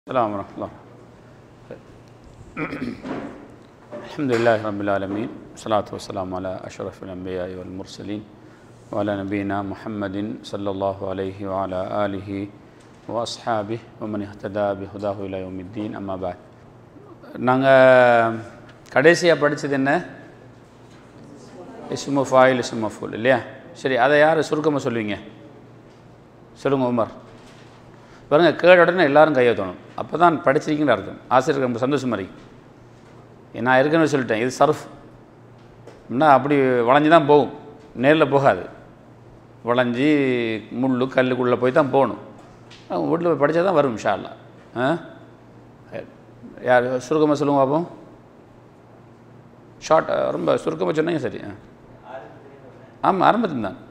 السلام ورحمة الله الحمد لله رب العالمين والصلاة والسلام على أشرف الأنبياء والمرسلين وعلى نبينا محمد صلى الله عليه وعلى آله وأصحابه ومن اهتدى بهداه إلى يوم الدين أما بعد நாங்கள் கடைசியாக படித்தது என்ன இஸ்மு ஃபாயில் இஸ்மு மஃபூல் இல்லையா சரி அதை யார் சுருக்கமாக சொல்லுவீங்க சொல்லுங்க உமர் பாருங்க கேட உடனே எல்லாரும் கையெழுத்தணும் அப்போ தான் படிச்சிருக்கீங்கன்னு அர்த்தம் ஆசிரியருக்கு ரொம்ப சந்தோஷமாக இருக்கு நான் ஏற்கனவே சொல்லிட்டேன் இது சர்ஃப் என்ன அப்படி வளைஞ்சு தான் போகும் நேரில் போகாது வளைஞ்சி முள் கல்லுக்குள்ளே போய் தான் போகணும் வீட்டில் போய் படித்தா தான் வரும் ஷால்லா ஆ யார் சுருக்கமாக சொல்லுங்க பார்ப்போம் ஷார்ட் ரொம்ப சுருக்கமாக சொன்னீங்க சரி ஆ ஆமாம் ஆரம்பத்தில் தான்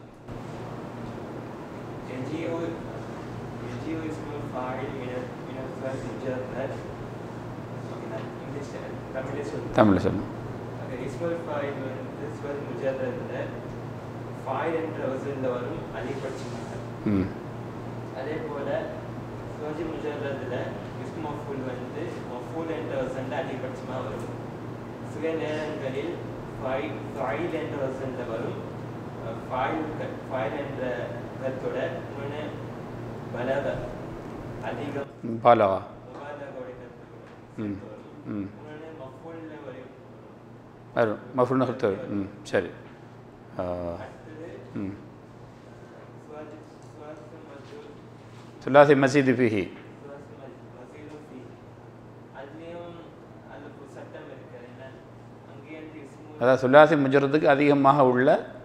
يجيء يجيء اسم الفاعل من من الفعل مجرد இங்கிலீஷ் தமிழே சொல்லு தமிழில் சொல்லுங்கள் இஸ்மல் ஃபாயில் வந்து ஸ்வல் முஜர்ரதில் ஃபாயில் என்ற வசூலில் வரும் அதிகபட்சமாக ம் அதே போல் சுவஜி முஜர்ரதில் இஸ்ம் மஃபூல் வந்து மஃபூல் என்ற வசனில் அதிகபட்சமாக வரும் சில நேரங்களில் ஃபாயில் ஃபாயில் என்ற வசனில் வரும் ஃபாயில் ஃபாயில் என்ற கருத்தோட இன்னொன்று பலக அதிகம் பாலவா முபாலகோட கருத்து ம் ம் இன்னொன்று மஃபூலில் வரும் வரும் மஃபுல் நகர்த்து ம் சரி ஆ, அடுத்தது ம் சுவாஜி சுவாசி மஜூர் துலாசி மசீது ஃபிஹி சுவாசி மசீலும் ஃபீ அதுலேயும் அதுக்கு சட்டம் இருக்கு அது என்ன அங்கேயும் இஸ்மு அதாவது சுல்லாசி முஜரத்துக்கு அதிகமாக உள்ள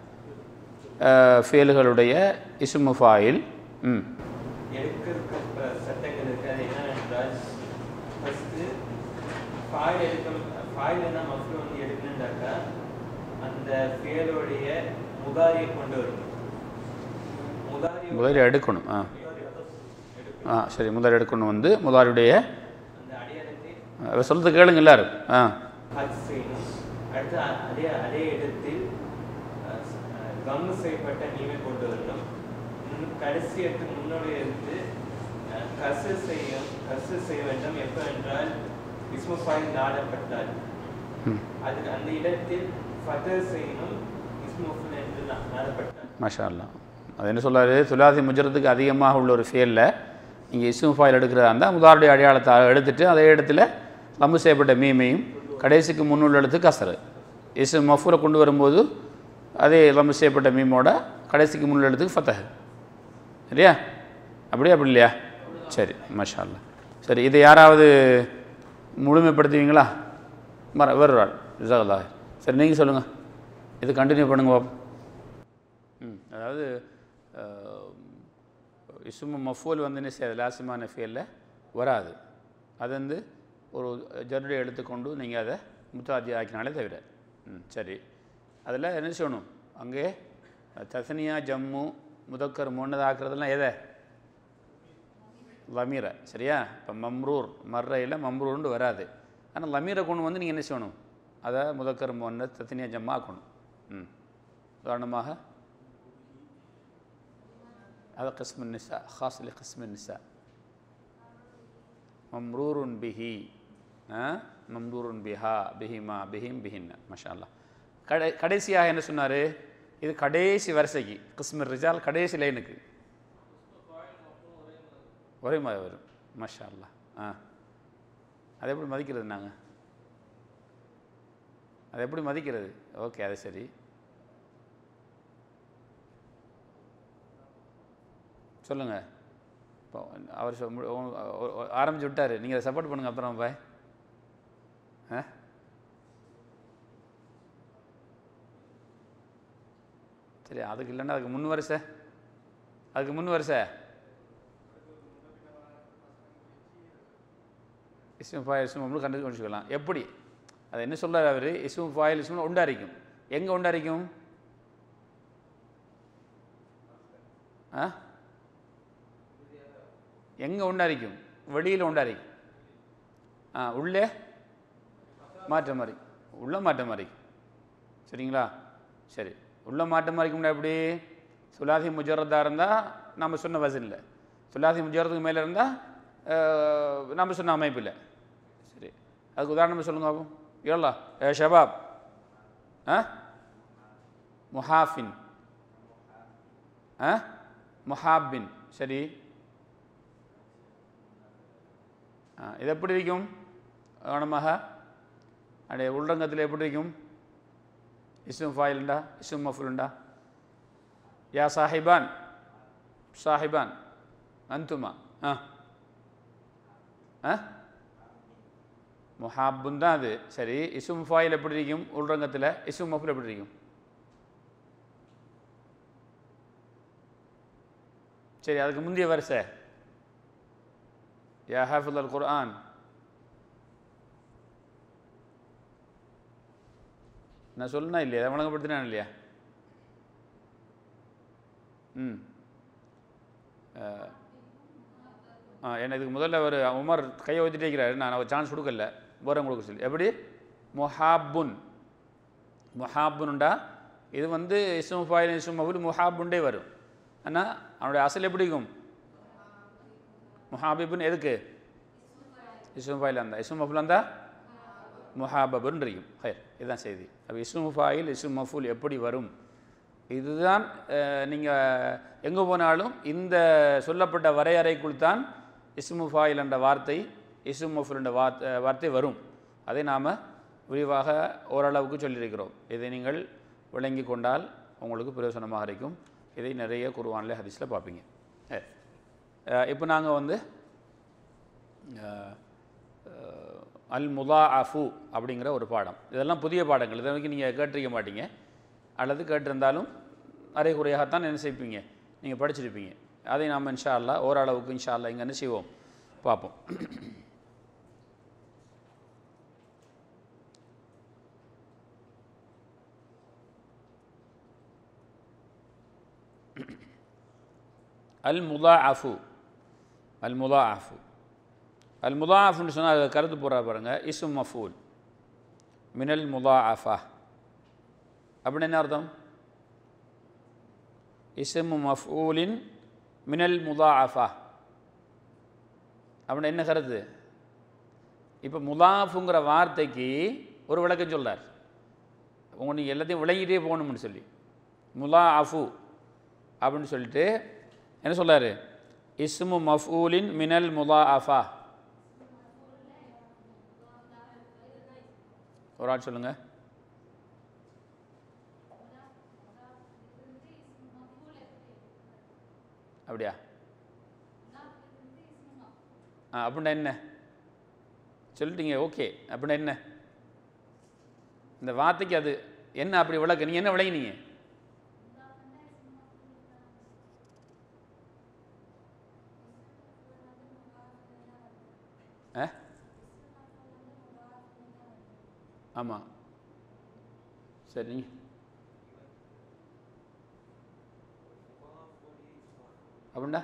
ஃபேலுகளுடைய இஸ்மு ஃபாயில் ம் எடுக்கிறதுக்கு ப- சட்டங்கள் இருக்கு அது என்னவென்றால் ஃபஸ்ட்டு ஃபாயில் எடுக்க ஃபாயில்னா மஃப்ளூ வந்து எடுக்கணுண்டாக்கா அந்த ஃபேலோடைய முதாரியை கொண்டு வரணும் முதாரி முதலில் எடுக்கணும் ஆ ஆ சரி முதல் எடுக்கணும் வந்து முதலாளுடைய அந்த அடையாளத்தை அவர் சொல்கிறது கேளுங்க எல்லாரும் ஆ ஹஜ் செய்யணும் அடுத்து அ- அதே அதே இடத்தில் அஹ், ஸ்- அஹ், கம்மு செய்யப்பட்ட நீமை கொண்டு வரணும் இன்னும் கடைசி இடத்துக்கு முன்னோடைய இருந்து அஹ், கசு செய்யும் கசு செய்ய வேண்டும் எப்போ என்றால் இஸ்முஃபாயில் நாடப்பட்டால் ம் அது அந்த இடத்தில் ஃபதர் செய்யணும் இஸ்முஃபுல் என்று நா- நாடப்பட்டால் மாஷா அல்லாஹ் அது என்ன சொல்றாரு சுலாசி முஜரத்துக்கு அதிகமாக உள்ள ஒரு ஃபேலில் நீங்கள் இஸ்மு ஃபாயில் எடுக்கிறதா இருந்தால் முதலாளுடைய அடையாளத்தை எடுத்துட்டு அதே இடத்துல லம்பு செய்யப்பட்ட மீமையும் கடைசிக்கு முன்னுள்ள எழுத்து கசரு இஸ்மு மஃபூரை கொண்டு வரும்போது அதே லம்பு செய்யப்பட்ட மீமோட கடைசிக்கு முன்னுள்ள எழுத்துக்கு ஃபத்தஹ் சரியா அப்படியே அப்படி இல்லையா சரி மாஷா அல்லாஹ் சரி இதை யாராவது முழுமைப்படுத்துவீங்களா மர வேறு ஆள் ஜிசாகல்லா சரி நீங்கள் சொல்லுங்கள் இது கண்டினியூ பண்ணுங்க பாப்போம் ம் அதாவது இசும மஃபூல் வந்து என்ன செய்யாது லாசிமான ஃபீலில் வராது அது வந்து ஒரு ஜருடைய எடுத்துக்கொண்டு நீங்கள் அதை முத்தாதி ஆக்கினாலே தவிர ம் சரி அதில் என்ன செய்யணும் அங்கே தசனியா ஜம்மு முதக்கர் முன்னது ஆக்குறதெல்லாம் எதை லமீரை சரியா இப்போ மம்ரூர் மர்ரையில் மம்ரூர்னு வராது ஆனால் லமீரை கொண்டு வந்து நீங்கள் என்ன செய்யணும் அதை முதக்கர் முன்ன தத்தனியா ஜம்மா ஆக்கணும் ம் உதாரணமாக هذا قسم النساء خاص لقسم النساء ممرور به ها ممرور بها بهما بهم بهن ما شاء الله கடை கடைசியாக என்ன சொன்னார் இது கடைசி வரிசைக்கு கிஸ்மர் ரிஜால் கடைசி லைனுக்கு ஒரே மாதிரி வரும் மஷா அல்லாஹ் ஆ அதை எப்படி மதிக்கிறது நாங்கள் அதை எப்படி மதிக்கிறது ஓகே அது சரி சொல்லுங்கள் இப்போ அவர் சொ- மு- உ- உ- உ- ஆரம்பிச்சு விட்டார் நீங்கள் அதை சப்போர்ட் பண்ணுங்க அப்புறம் பாய் ஆ சரி அதுக்கு இல்லைன்னா அதுக்கு முன் வரிசை அதுக்கு முன் வரிசை இஸ்மு ஃபாயில் இஸ்மு நம்மளும் கண்டு கண்டுக்கலாம் எப்படி அதை என்ன சொல்றாரு அவர் இஸ்மு ஃபாயில் இஸ்மு உண்டாரிக்கும் எங்கே உண்டாரிக்கும் ஆ எங்கே உண்டாரிக்கும் வெளியில் உண்டாரிக்கும் ஆ உள்ளே மாற்ற மாதிரி உள்ள மாற்ற மாதிரி சரிங்களா சரி உள்ள மாற்ற மாதிரிக்கும்னா எப்படி சுலாசி முஜரதாக இருந்தால் நம்ம சொன்ன வசனில் சுலாசி முஜரத்துக்கு மேலே இருந்தால் அஹ், நம்ம சொன்ன அமைப்பில் சரி அதுக்கு உதாரணம் சொல்லுங்க பாப்போம் ஏழா ஏ ஷபாப் ஆ முஹாஃபின் ஆ முஹாபின் சரி ஆ இது எப்படி இருக்கும் கவனமாக அப்படியே உள்ரங்கத்தில் எப்படி இருக்கும் இஸ்ம் ஃபாயிலுண்டா இஸ்ம் மஃபுலுண்டா யா சாஹிபான் சாஹிபான் அந்துமா ஆ ஆ முஹாப்புன் தான் அது சரி இசும் ஃபாயில் எப்படி இருக்கும் உள்ரங்கத்தில் இசும் மஃபுல் எப்படி இருக்கும் சரி அதுக்கு முந்தைய வரிசை யா ஹாஃபில் அல் குர்ஆன் நான் சொல்லணும் இல்லையா அதை வழங்கப்படுத்தினான் இல்லையா ம் அஹ், ஆ என்ன இதுக்கு முதல்ல ஒரு உமர் கையை ஊற்றிட்டே இருக்கிறாரு நான் ஒரு சான்ஸ் கொடுக்கல வேற கொடுக்க சொல்லி எப்படி முஹாப்புன் முஹாப்புன்டா இது வந்து இஸ்மு ஃபாயில் இஸ்மு மஃபுல் முஹாப்புண்டே வரும் ஆனால் அவனுடைய அசல் எப்படி இருக்கும் முஹாபிபுன் எதுக்கு இஸ்மு ஃபாயில் அந்த இஸ்மு மஃபுல் அந்த முஹாபபுன் இருக்கும் ஹயர் இதுதான் செய்தி அப்போ இஸ்மு ஃபாயில் இஸ்மு மஃபுல் எப்படி வரும் இதுதான் நீங்கள் எங்கே போனாலும் இந்த சொல்லப்பட்ட வரையறைக்குள் தான் இஸ்மு ஃபாயில் என்ற வார்த்தை இஸ்மு மஃபுல் என்ற வார்த்தை வார்த்தை வரும் அதை நாம் விரிவாக ஓரளவுக்கு சொல்லியிருக்கிறோம் இதை நீங்கள் விளங்கி கொண்டால் உங்களுக்கு பிரயோசனமாக இருக்கும் இதை நிறைய குருவானில் ஹதீஸில் பார்ப்பீங்க இப்போ நாங்கள் வந்து அஹ், அஹ், அல் முதா அஃபு அப்படிங்கிற ஒரு பாடம் இதெல்லாம் புதிய பாடங்கள் இதை வரைக்கும் நீங்கள் கேட்டிருக்க மாட்டீங்க அல்லது கேட்டிருந்தாலும் அரைகுறையாகத்தான் என்ன செய்ப்பீங்க நீங்கள் படிச்சிருப்பீங்க அதை நாம் இன்ஷா அல்லா ஓரளவுக்கு இன்ஷா அல்லா இங்கே என்ன செய்வோம் பார்ப்போம் அல் முதா அஃபு அல் முதா அஃபு அல் முதா அஃபுன்னு சொன்னால் அது கருத்து போகிறா பாருங்க இசும் மஃபூல் மினல் முதா அஃபா அப்படின்னு என்ன அர்த்தம் இஸ்மு மஃபூலின் மினல் முதா அஃபா அப்படின்னு என்ன கருத்து இப்போ முதாஃபுங்கிற வார்த்தைக்கு ஒரு விளக்கம் சொல்றார் உங்க நீங்கள் எல்லாத்தையும் விளங்கிட்டே போகணும்னு சொல்லி முலா அஃபு அப்படின்னு சொல்லிட்டு என்ன சொல்றாரு இஸ்மு மஃபூலின் மினல் முலா அஃபா ஒரு ஆள் சொல்லுங்க அப்படியா ஆ அப்படின்னா என்ன சொல்லிட்டீங்க ஓகே அப்படின்னா என்ன இந்த வார்த்தைக்கு அது என்ன அப்படி விளக்கு நீங்கள் என்ன விளங்கினீங்க ஆ ஆமாம் சரி நீங்க அப்படின்னா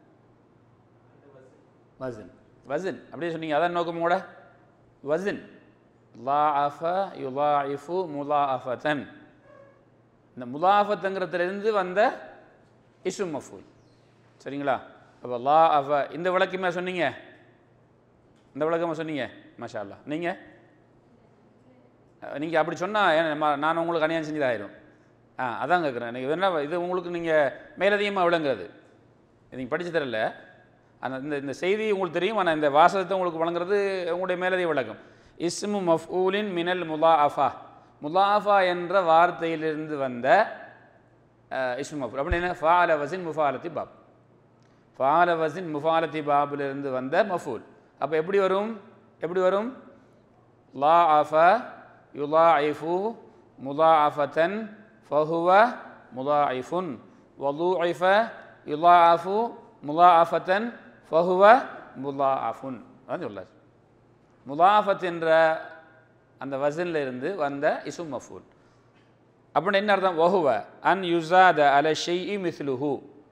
வசன் வசன் அப்படியே சொன்னீங்க அதான் நோக்கம் கூட வசன் லா அஃப யுலா இஃபு முலா அஃபத்தன் இந்த முலாஃபத்துங்கிறதுலேருந்து வந்த இசு மஃபூல் சரிங்களா அப்போ லா அஃப இந்த விளக்கமே சொன்னீங்க இந்த விளக்கமா சொன்னீங்க மாஷா அல்லா நீங்கள் நீங்கள் அப்படி சொன்னால் நான் உங்களுக்கு அநியாயம் செஞ்சதாயிரும் ஆ அதான் கேட்குறேன் நீங்கள் என்ன இது உங்களுக்கு நீங்கள் மேலதிகமாக விளங்குறது நீங்கள் படித்து தரல ஆனால் இந்த இந்த செய்தி உங்களுக்கு தெரியும் ஆனால் இந்த வாசகத்தை உங்களுக்கு வழங்குறது உங்களுடைய மேலதிக விளக்கம் இஸ்மு மஃபூலின் மினல் முலாஃபா முலாஃபா என்ற வார்த்தையிலிருந்து வந்த அஹ், இஸ்மு மஃபூல் அப்படின்னு என்ன ஃபால வசின் முஃபாலத்தி பாப் ஃபால வசின் முஃபாலத்தி பாபிலிருந்து வந்த மஃபூல் அப்போ எப்படி வரும் எப்படி வரும் லா அஃப யுலாஇஃபு முலாஅஃபத்தன் ஃபஹுவ முலாஇஃபுன் வலூஇஃப யுலாஅஃபு முலாஅஃபத்தன் ஃபஹுவ முலாஅஃபுன் அதான் சொல்லார் முலாஃபத் என்ற அந்த வசனில் இருந்து வந்த இசும் மஃபூல் அப்படின்னு என்ன அர்த்தம் வஹுவ அன் யுசாத அல ஷெய் மிஸ்லுஹு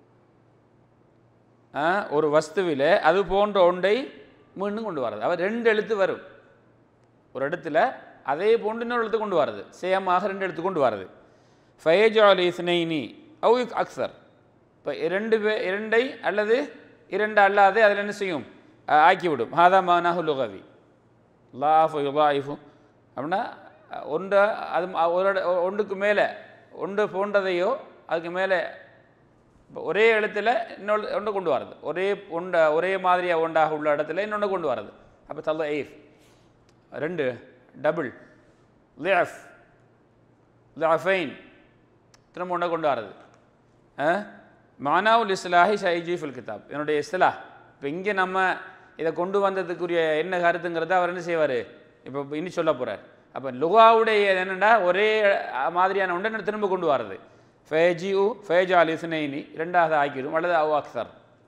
ஒரு வஸ்துவிலே அது போன்ற ஒன்றை மீண்டும் கொண்டு வரது அவர் ரெண்டு எழுத்து வரும் ஒரு இடத்துல அதே போன்று இன்னொரு எழுத்து கொண்டு வரது சேமாக ரெண்டு எழுத்து கொண்டு வரது ஃபயஜால் இஸ்னைனி அவு அக்சர் இப்போ இரண்டு பே இரண்டை அல்லது இரண்டு அல்லாது அதில் என்ன செய்யும் அஹ், ஆக்கிவிடும் ஹாதா மானாஹு லுகவி லாஃபு யுதாயிஃபு அப்படின்னா அஹ், ஒன்றை அது ம- ஒரு இட- ஒன்றுக்கு மேலே ஒன்று போன்றதையோ அதுக்கு மேலே இப்போ ஒரே இடத்துல இன்னொன்று ஒன்று கொண்டு வரது ஒரே ஒண்ட ஒரே மாதிரியாக ஒன்றாக உள்ள இடத்துல இன்னொன்று கொண்டு வரது அப்போ தல்ல எய்ஃப் ரெண்டு டபுள் லியஃப் லியஃபைன் திரும்ப ஒன்றை கொண்டு வரது மானாவுல் இஸ்லாஹி ஷைஜி ஃபில் கிதாப் என்னுடைய இஸ்லாஹ் இப்போ இங்கே நம்ம இதை கொண்டு வந்ததுக்குரிய என்ன கருத்துங்கிறத அவர் என்ன செய்வார் இப்போ இனி சொல்ல போகிறார் அப்போ லுகாவுடைய என்னென்னா ஒரே அஹ், மாதிரியான ஒன்றை திரும்ப கொண்டு வரது ஃபேஜியூ ஃபேஜா அல் இஸ்னைனி ரெண்டாவது ஆக்கிடும் அல்லது அவு அக்சர்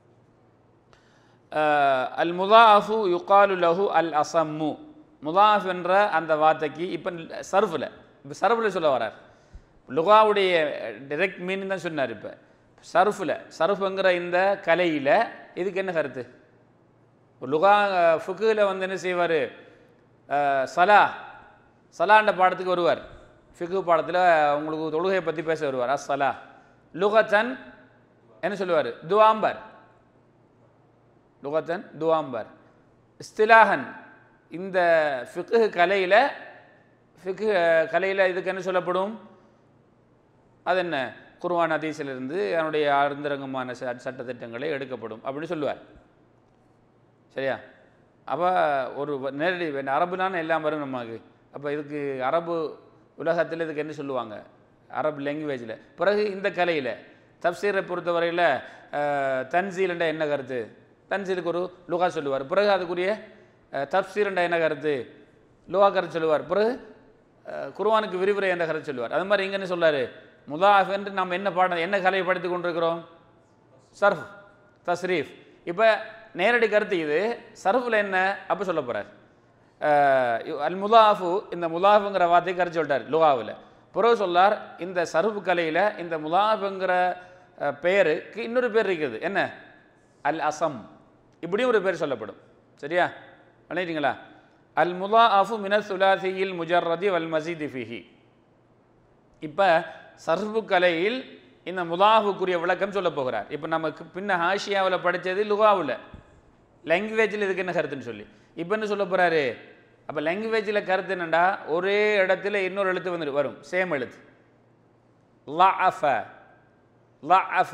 அல் முதாஃபு யுகாலு லஹு அல் அசம்மு முதாஃப் என்ற அந்த வார்த்தைக்கு இப்போ சர்ஃபில் இப்போ சர்ஃபில் சொல்ல வரார் லுகாவுடைய டிரெக்ட் மீனிங் தான் சொன்னார் இப்போ சர்ஃபில் சர்ஃபுங்கிற இந்த கலையில் இதுக்கு என்ன கருத்து லுகா ஃபுக்கில் வந்து என்ன செய்வார் சலா சலாண்ட பாடத்துக்கு வருவார் ஃபிகு பாடத்தில் உங்களுக்கு தொழுகையை பற்றி பேச வருவார் அஸ் சலா லுகத்தன் என்ன சொல்லுவார் துவாம்பர் லுகத்தன் துவாம்பர் இஸ்திலாஹன் இந்த ஃபிக்கு கலையில் ஃபிக்கு கலையில் இதுக்கு என்ன சொல்லப்படும் அது என்ன குர்ஆன் ஹதீஸிலிருந்து அதனுடைய அருந்தரங்கமான ச சட்டத்திட்டங்களை எடுக்கப்படும் அப்படின்னு சொல்லுவார் சரியா அப்போ ஒரு வ- நேரடி வேணும் அரபுனான எல்லாம் வரும் நமக்கு அப்போ இதுக்கு அரபு உலகத்தில் இதுக்கு என்ன சொல்லுவாங்க அரபு லாங்குவேஜில் பிறகு இந்த கலையில் தப்சீரை பொறுத்தவரையில் தன்சீல்ன்ற என்ன கருத்து தன்சீலுக்கு ஒரு லுகா சொல்லுவார் பிறகு அதுக்குரிய அஹ், தப்சீர்ன்ற என்ன கருத்து லுகா கருத்து சொல்லுவார் பிறகு அஹ், குர்ஆனுக்கு விரிவுரை என்ற கருத்து சொல்லுவார் அது மாதிரி இங்கே என்ன சொல்றாரு முதாஃப் என்று நம்ம என்ன பாடம் என்ன கலையை படித்து கொண்டிருக்கிறோம் சர்ஃப் தஸ்ரீஃப் இப்போ நேரடி கருத்து இது சர்ஃபில் என்ன அப்போ சொல்ல போகிறார் அல் முதாஃபு இந்த முதாஃபுங்கிற வார்த்தையை கருத்து சொல்லிட்டார் லுகாவில் பிறகு சொல்லார் இந்த சர்ஃபு கலையில் இந்த முதாஃபுங்கிற அஹ், பெயருக்கு இன்னொரு பேர் இருக்குது என்ன அல் அசம் இப்படியும் ஒரு பேர் சொல்லப்படும் சரியா பண்ணிட்டீங்களா அல் முதாஃபு மின சுலாசியில் முஜர்ரதி வல் மசீதி ஃபிஹி இப்போ சர்ஃபு கலையில் இந்த முதாஃபுக்குரிய விளக்கம் சொல்ல போகிறார் இப்போ நமக்கு பின்ன ஹாஷியாவில் படித்தது லுகாவில் லாங்குவேஜில் இதுக்கு என்ன கருத்துன்னு சொல்லி இப்போ என்ன சொல்ல போகிறாரு அப்போ லாங்குவேஜில் கருத்து என்னண்டா ஒரே இடத்துல இன்னொரு எழுத்து வந்து வரும் சேம் எழுத்து லா அஃப லா அஃப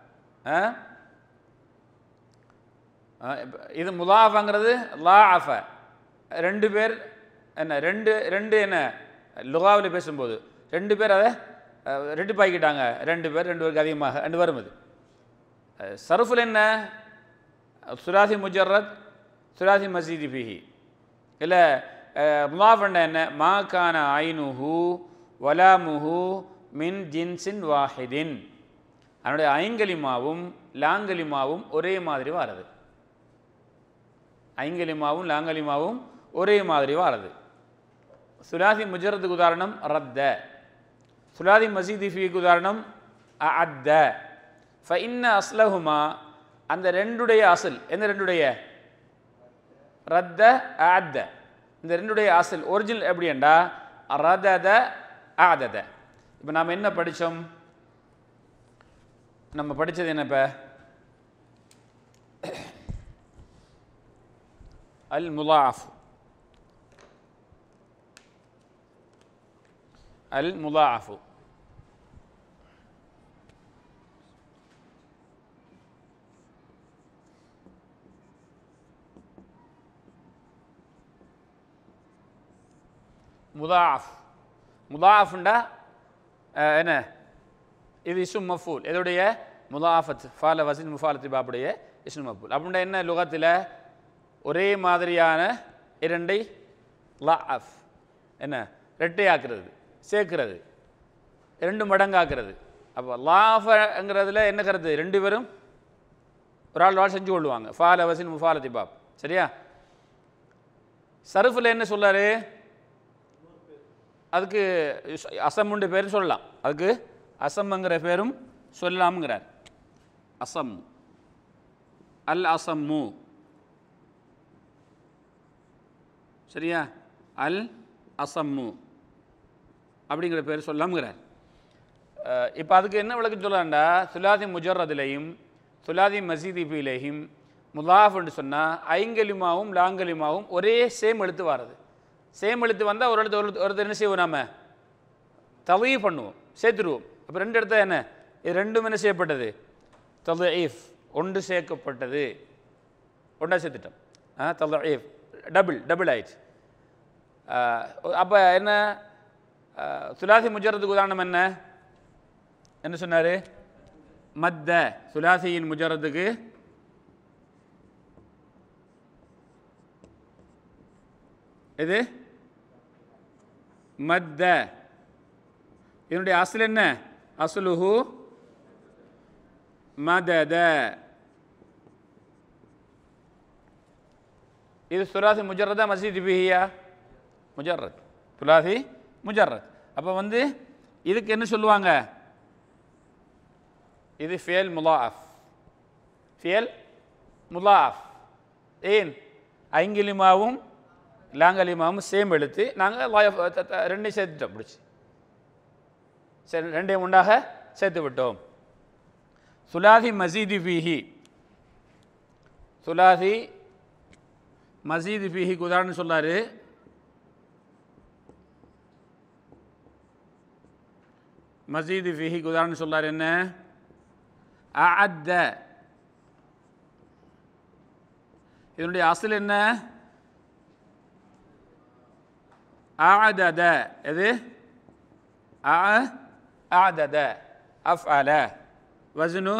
இது முதாஃபங்கிறது லா அஃப ரெண்டு பேர் என்ன ரெண்டு ரெண்டு என்ன லுகாவில் பேசும்போது ரெண்டு பேர் அதை அஹ், ரெண்டு பாய்க்கிட்டாங்க ரெண்டு பேர் ரெண்டு பேருக்கு அதிகமாக ரெண்டு வரும் அது சருஃபில் என்ன சுராசி முஜர்ரத் சுராசி மசீதி பிஹி இல்லை முலாஃபண்ட என்ன மா கான ஐனுஹு வலாமுஹு மின் ஜின்சின் வாஹிதின் அதனுடைய ஐங்கலிமாவும் லாங்கலிமாவும் ஒரே மாதிரி வாரது ஐங்கலிமாவும் லாங்கலிமாவும் ஒரே மாதிரி வாரது சுலாசி முஜரத்துக்கு உதாரணம் ரத்த சுலாதி மசீதி ஃபீக்கு உதாரணம் அத்த ஃப இன்ன அஸ்லஹுமா அந்த ரெண்டுடைய அசல் எந்த ரெண்டுடைய ரத்த அத்த இந்த ரெண்டுடைய அசல் ஒரிஜினல் எப்படின்டா ரதத ஆதத இப்போ நாம் என்ன படித்தோம் நம்ம படித்தது என்ன இப்போ அல் முலாஃப் அல் முலாஃபு முதாஃப் முதாஃப்ண்டா என்ன இது இஸ்மு மஃபூல் இதோடைய முதாஃபத் ஃபால வசின் முஃபாலத்தி பாப்புடைய இஸ்மு மஃபூல் அப்படின்னா என்ன லுகத்தில் ஒரே மாதிரியான இரண்டை லாஃப் என்ன ரெட்டையாக்குறது சேர்க்கிறது ரெண்டு மடங்காக்குறது அப்போ லாஃபங்கிறதுல என்ன கருத்து ரெண்டு பேரும் ஒரு ஆள் வாழ் செஞ்சு கொள்ளுவாங்க ஃபால வசின் முஃபாலத்தி பாப் சரியா சருஃபில் என்ன சொல்லாரு அதுக்கு அசம்முண்டு பேரும் சொல்லலாம் அதுக்கு அசம்ங்கிற பேரும் சொல்லலாம்ங்கிறார் அசம் அல் அசம்மு சரியா அல் அசம்மு அப்படிங்கிற பேர் சொல்லலாம்ங்கிறார் இப்போ அதுக்கு என்ன விளக்கம் சொல்லலாம்டா சுலாதி முஜர்ரதிலையும் சுலாதி மசீதி ஃபீலையும் முலாஃப்னு சொன்னால் ஐங்கலிமாவும் லாங்கலிமாவும் ஒரே சேம் எழுத்து வாரது சேம் எழுத்து வந்தால் ஒரு எழுத்து ஒரு எழுத்து- ஒரு எழுத்து என்ன செய்வோம் நாம தவீ பண்ணுவோம் சேர்த்துருவோம் அப்போ ரெண்டு இடத்த என்ன இது ரெண்டும் என்ன செய்யப்பட்டது தலீஃப் ஒன்று சேர்க்கப்பட்டது ஒன்றா சேர்த்துட்டோம் ஆ தலீஃப் டபுள் டபுள் ஆயிடுச்சு அப்போ என்ன ஆ, சுலாசி முஜரத்துக்கு உதாரணம் என்ன என்ன சொன்னார் மத்த சுலாசியின் முஜரத்துக்கு இது மத்த இதனுடைய அசல் என்ன அஸ்லுஹு மதத இது சுலாசி முஜர்ரதா மசீத் பிஹியா முஜர்ரத் சுலாசி முஜர்ரத் அப்போ வந்து இதுக்கு என்ன சொல்லுவாங்க இது ஃபியல் முலாஃப் ஃபியல் முலாஃப் ஏன் ஐங்கிலிமாவும் லாங்கலிமாவும் சேம் எழுத்து நாங்கள் ரெண்டையும் சேர்த்துட்டோம் பிடிச்சி சரி ரெண்டையும் உண்டாக சேர்த்து விட்டோம் சுலாதி மசீதி ஃபீஹி சுலாதி மசீதி ஃபீஹிக்கு உதாரணம் சொல்லாரு மசீதி ஃபீஹிக்கு உதாரணம் சொல்லாரு என்ன அஅத்த இதனுடைய அசல் என்ன அஅதத எது அ அஅதத அஃஅல வஸ்னு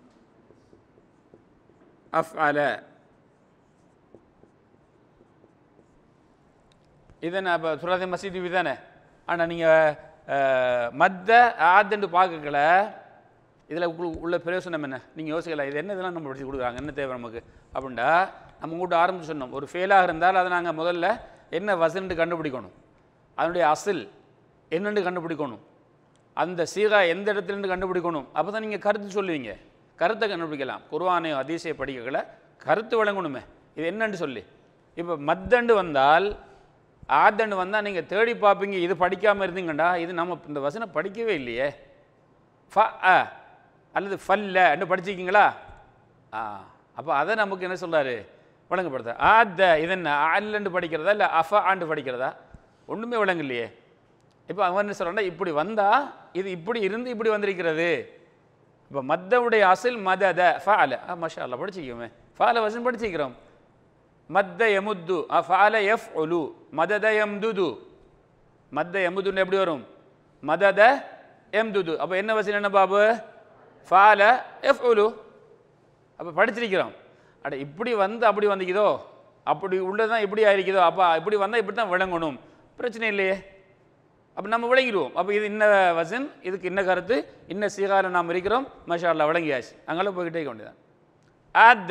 அஃஅல இதன் அப்போ சுராதி மசீதி தானே ஆனால் நீங்கள் மத்த ஆத்துன்னு பார்க்கல இதில் உள்ள பிரயோசனம் என்ன நீங்கள் யோசிக்கலாம் இது என்ன இதெல்லாம் நம்ம படிச்சு கொடுக்குறாங்க என்ன தேவை நமக்கு அப்படின்டா நம்ம உங்கள்கிட்ட ஆரம்பிச்சு சொன்னோம் ஒரு ஃபெயிலாக இருந்தால் அதை நாங்கள் முதல்ல என்ன வசன்ட்டு கண்டுபிடிக்கணும் அதனுடைய அசில் என்னென்னு கண்டுபிடிக்கணும் அந்த சீகா எந்த இடத்துலேருந்து கண்டுபிடிக்கணும் அப்போ தான் நீங்கள் கருத்து சொல்லுவீங்க கருத்தை கண்டுபிடிக்கலாம் குர்ஆனை அதிசய படிக்கல கருத்து வழங்கணுமே இது என்னன்னு சொல்லி இப்போ மத்தண்டு வந்தால் ஆத்தண்டு வந்தால் நீங்கள் தேடி பார்ப்பீங்க இது படிக்காமல் இருந்தீங்கண்டா இது நம்ம இந்த வசனம் படிக்கவே இல்லையே ஃப அ அல்லது ஃபல்ல என்று படிச்சிருக்கீங்களா ஆ அப்போ அதை நமக்கு என்ன சொல்றாரு விளங்கப்படுத்த ஆத்த இது என்ன அல்லண்டு படிக்கிறதா இல்லை அஃப ஆண்டு படிக்கிறதா ஒன்றுமே விளங்கலையே இப்போ அவன் என்ன சொல்கிறான்னா இப்படி வந்தா இது இப்படி இருந்து இப்படி வந்திருக்கிறது இப்போ மத்தவுடைய அசில் மதத ஃபால ஆ மஷா அல்லா படிச்சிக்கோமே ஃபால வசன் படிச்சிக்கிறோம் மத்த எமுத்து அஃபால எஃப் ஒலு மதத எம்துது மத்த எமுதுன்னு எப்படி வரும் மதத எம்துது அப்போ என்ன வசனம் என்ன பாபு ஃபால எஃப் ஒலு அப்போ படிச்சிருக்கிறோம் அட இப்படி வந்து அப்படி வந்திக்குதோ அப்படி உள்ளதான் இப்படி ஆயிருக்குதோ அப்போ இப்படி வந்தால் இப்படி தான் விளங்கணும் பிரச்சனை இல்லையே அப்போ நம்ம விளங்கிடுவோம் அப்போ இது இன்ன வசன் இதுக்கு இன்ன கருத்து இன்ன சீகாரம் நாம் இருக்கிறோம் மஷா அல்லா விளங்கியாச்சு அங்கெல்லாம் போய்கிட்டே இருக்க வேண்டியதான் ஆத்த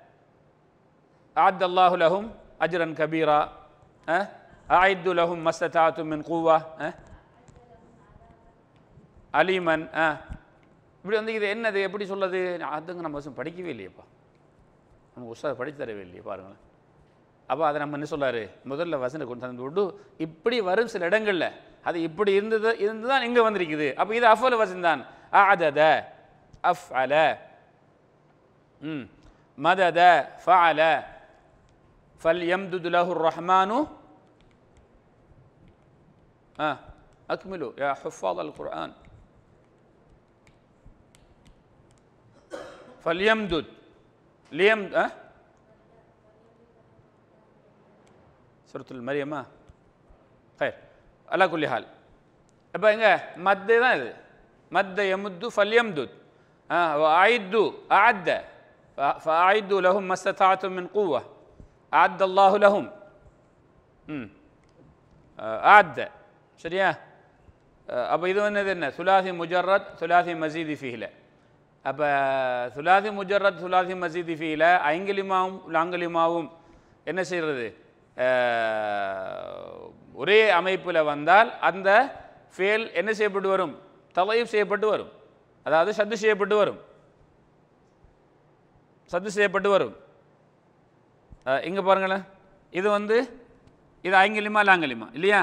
ஆத் அல்லாஹு லஹும் அஜ்ரன் கபீரா ஆயித்து லஹும் மஸ்ததாத்து மின் கூவா அலிமன் ஆ இப்படி வந்து இது என்னது எப்படி சொல்லுது அதுங்க நம்ம வசம் படிக்கவே இல்லையேப்பா நம்ம உஸ்தாத் படித்து தரவே இல்லையே பாருங்களேன் அப்போ அதை நம்ம என்ன சொல்லாரு முதல்ல வசனை கொண்டு தந்து விட்டு இப்படி வரும் சில இடங்களில் அது இப்படி இருந்தது இருந்து தான் இங்கே வந்திருக்குது அப்போ இது அஃபல் வசன் தான் ஆதத அஃப் அல ம் மதத ஃபஅல ஃபல் யம்துது லஹு ரஹ்மானு ஆ அக்மிலு யா ஹுஃபாத் அல் குர்ஆன் فليمدد ليم أه؟ سورة المريم خير على كل حال அப்போ எங்க மத்து தான் இது மத்த எமுத்து ஃபல்யம்துத் ஆயித்து ஆத்த فأعدوا لهم ما استطعتم من قوة أعد الله لهم ம் أعد சரியா அப்போ இது என்னது என்ன சுலாசி முஜர்ரத் சுலாசி மசீதி ஃபீல அப்போ சுலாசி முஜர்ரத் சுலாசி மசீதி ஃபீல ஐங்கலிமாவும் லாங்கலிமாவும் என்ன செய்கிறது ஒரே அமைப்பில் வந்தால் அந்த ஃபேல் என்ன செய்யப்பட்டு வரும் தலையும் செய்யப்பட்டு வரும் அதாவது சத்து செய்யப்பட்டு வரும் சத்து செய்யப்பட்டு வரும் இங்கே பாருங்களேன் இது வந்து இது ஐங்கலிமா லாங்கலிமா இல்லையா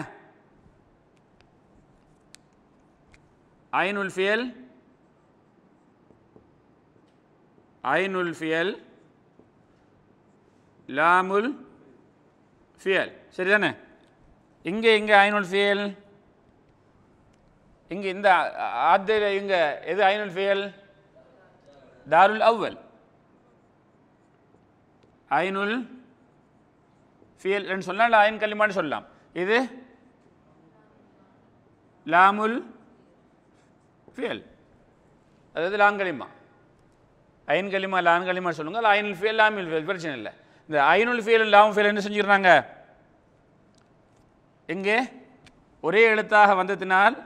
ஐனுல் ஃபியல் ஐனுல் ஃபியல் லாமுல் ஃபியல் சரிதானே இங்கே இங்கே ஐனுல் ஃபியல் இங்கே இந்த ஆத்திர இங்கே எது ஐனுல் ஃபியல் தாருல் அவ்வல் ஐனுல் ஃபியல் சொல்லலாம் இல்லை ஐன் கலிமான்னு சொல்லலாம் இது லாமுல் ஃபியல் அதாவது லாங்கலிமா ஐன் கலிமா லான் கலிமா சொல்லுங்க அது ஐனுல் ஃபியல் லாமில் ஃபியல் பிரச்சனை இல்லை இந்த ஐனுல் ஃபியல் லாம் ஃபியல் என்ன செஞ்சிடுறாங்க எங்கே ஒரே எழுத்தாக வந்ததினால்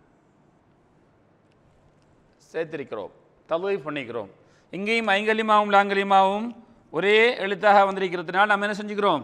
சேர்த்திருக்கிறோம் தலுவை பண்ணிக்கிறோம் இங்கேயும் ஐங்கலிமாவும் லாங்கலிமாவும் ஒரே எழுத்தாக வந்திருக்கிறதுனால் நம்ம என்ன செஞ்சுக்கிறோம்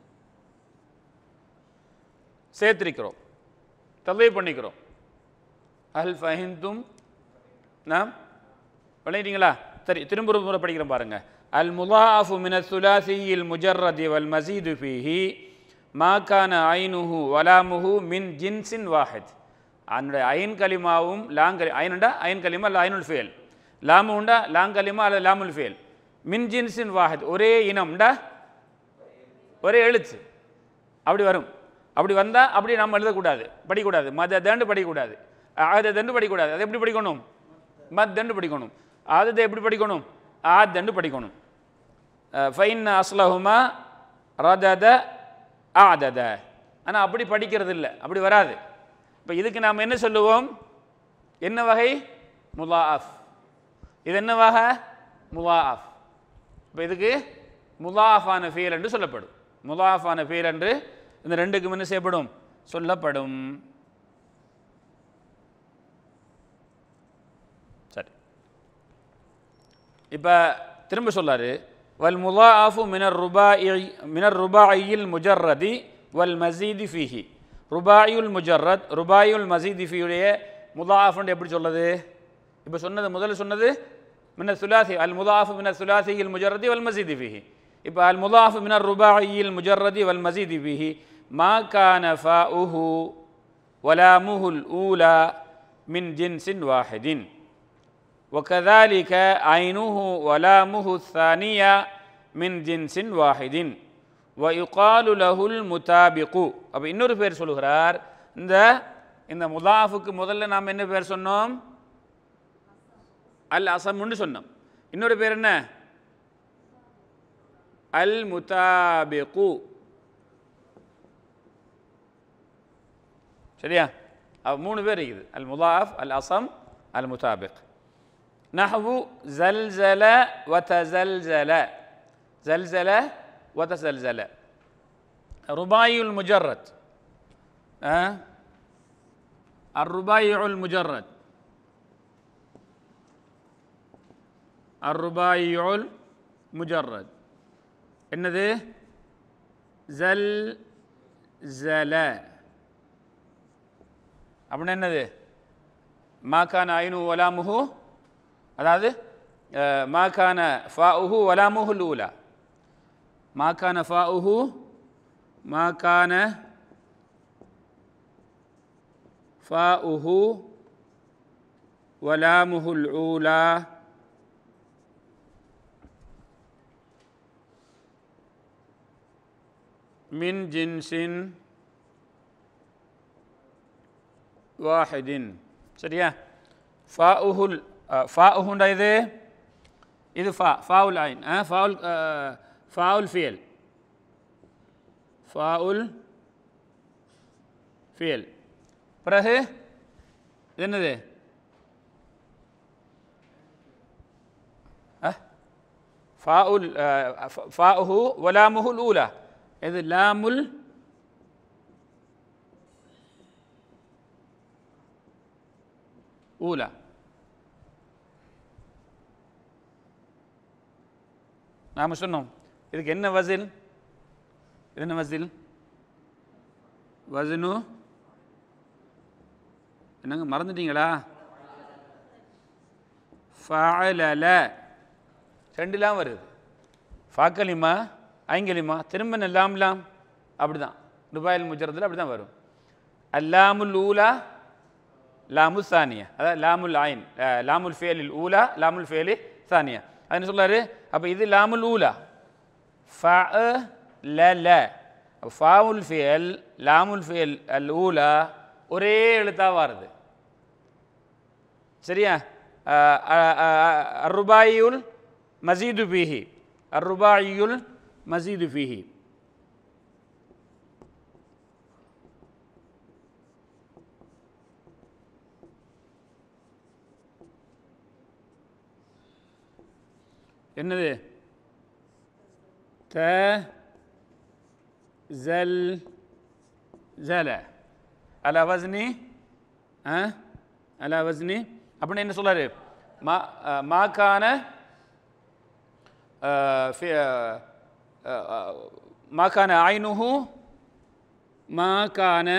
சேர்த்திருக்கிறோம் தலுவை பண்ணிக்கிறோம் அல் ஃபஹிந்தும் நாம் விளையிட்டீங்களா சரி திரும்ப ஒரு முறை படிக்கிறேன் பாருங்க அல் முலாஃபு மின சுலாசியில் முஜர்ரதி வல் மசீது ஃபீஹி மா கான ஐனுஹு வலாமுஹு மின் ஜின்சின் வாஹித் அதனுடைய ஐன் கலிமாவும் லாங்கலி ஐனுண்டா ஐன் கலிமா அல்ல ஐனுல் ஃபேல் லாமு உண்டா லாங்கலிமா அல்லது லாமுல் ஃபேல் மின் ஜின்சின் வாஹித் ஒரே இனம்டா ஒரே எழுத்து அப்படி வரும் அப்படி வந்தால் அப்படி நம்ம எழுதக்கூடாது படிக்கக்கூடாது மத தண்டு படிக்கக்கூடாது ஆத தண்டு படிக்கக்கூடாது அது எப்படி படிக்கணும் மத் தண்டு படிக்கணும் ஆதத்தை எப்படி படிக்கணும் ஆத் தண்டு படிக்கணும் ஃபைன் அஸ்லஹுமா ரதத ஆதத ஆனால் அப்படி படிக்கிறது இல்லை அப்படி வராது இப்போ இதுக்கு நாம் என்ன சொல்லுவோம் என்ன வகை முலாஃப் இது என்ன வகை முலாஃப் இப்போ இதுக்கு முலாஃபான ஃபீல் என்று சொல்லப்படும் முலாஃபான ஃபீல் என்று இந்த ரெண்டுக்கும் என்ன செய்யப்படும் சொல்லப்படும் சரி இப்போ திரும்ப சொல்லாரு வல் முலாஃபு மினர் ருபாஇ மினர் ருபாயில் முஜர்ரதி வல் மசீதி ஃபீஹி ருபாயுல் முஜர்ரத் ருபாயுல் மசீதி ஃபீயுடைய முலாஃப்னு எப்படி சொல்லுது இப்போ சொன்னது முதல்ல சொன்னது மின சுலாசி அல் முலாஃபு மின சுலாசியில் முஜர்ரதி வல் மசீதி ஃபீஹி இப்போ அல் முலாஃபு மினர் ருபாயில் முஜர்ரதி வல் மசீதி ஃபீஹி மா கான ஃபாஉஹு வலாமுஹுல் ஊலா மின் ஜின்சின் வாஹிதின் وكذلك عينه ولامه الثانية من جنس واحد ويقال له المتابق அப்போ இன்னொரு பேர் சொல்லுகிறார் இந்த இந்த முதாஃபுக்கு முதல்ல நாம் என்ன பேர் சொன்னோம் அல் அசம்னு சொன்னோம் இன்னொரு பேர் என்ன அல் முதாபிகு சரியா அப்ப மூணு பேர் இருக்குது அல் முதாஃப் அல் அசம் அல் முதாபிக் نحو زلزل وتزلزل زلزل وتزلزل رباعي المجرد أه؟ الربايع المجرد الربايع المجرد என்னது ஜல் ஜல அப்படின்னா என்னது மாக்கான ஐனு வலாமுஹு அதாவது மாக்கான ஃபாஉஹு வலாமுஹுல் ஊலா மாக்கான ஃபாஉஹு மாக்கான ஃபாஉஹு வலாமுஹுல் ஊலா மின் ஜின்சின் வாஹிதின் சரியா ஃபாஉஹுல் ஃபாஉஹுண்டா இது இது ஃபா ஃபாவுல் ஐன் ஃபாவுல் ஃபாவுல் ஃபியல் ஃபாவுல் ஃபியல் பிறகு இது என்னது ஃபாவுல் ஃபாஉஹு வலாமுஹுல் ஊலா இது லாமுல் ஊலா நாம் சொன்னோம் இதுக்கு என்ன வசில் இது என்ன வசில் வசனு என்னங்க மறந்துட்டீங்களா ஃபஅலல ரெண்டுலாம் வருது ஃபாக்கலிமா ஐங்கலிமா திரும்ப லாம்லாம் அப்படி தான் துபாயில் முஜரத்தில் அப்படி தான் வரும் அல்லாமுல் ஊலா லாமு சானியா அதாவது லாமுல் ஆயின் அஹ், லாமுல் ஃபேலில் ஊலா லாமுல் ஃபேலி சானியா அது என்ன சொல்றாரு அப்போ இது லாமுல் ஊலா ஃப ல ல ஃபாவுல் ஃபியல் லாமுல் ஃபியல் அல் ஊலா ஒரே எழுத்தாக வருது சரியா அருபாயுல் மசீது ஃபீஹி அருபாயுல் மசீது ஃபீஹி என்னது த زل زல அலா வஸ்னி ஆ அலா வஸ்னி அப்படின்னு என்ன சொல்றாரு மா அஹ், மாக்கான அஹ், ஃபி- அஹ், அஹ், மாக்கான ஐனுஹு மாக்கான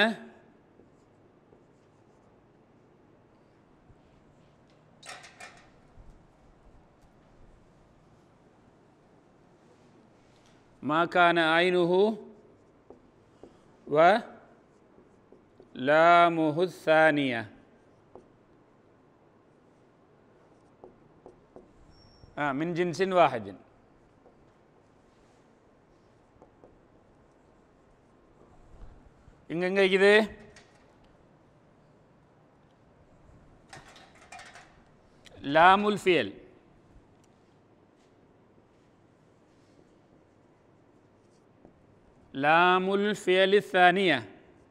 ما كان عينه ولامه الثانية آه من جنس واحد இங்க எங்க இருக்குது லாமுல் ஃபியல் لام الفعل الثانية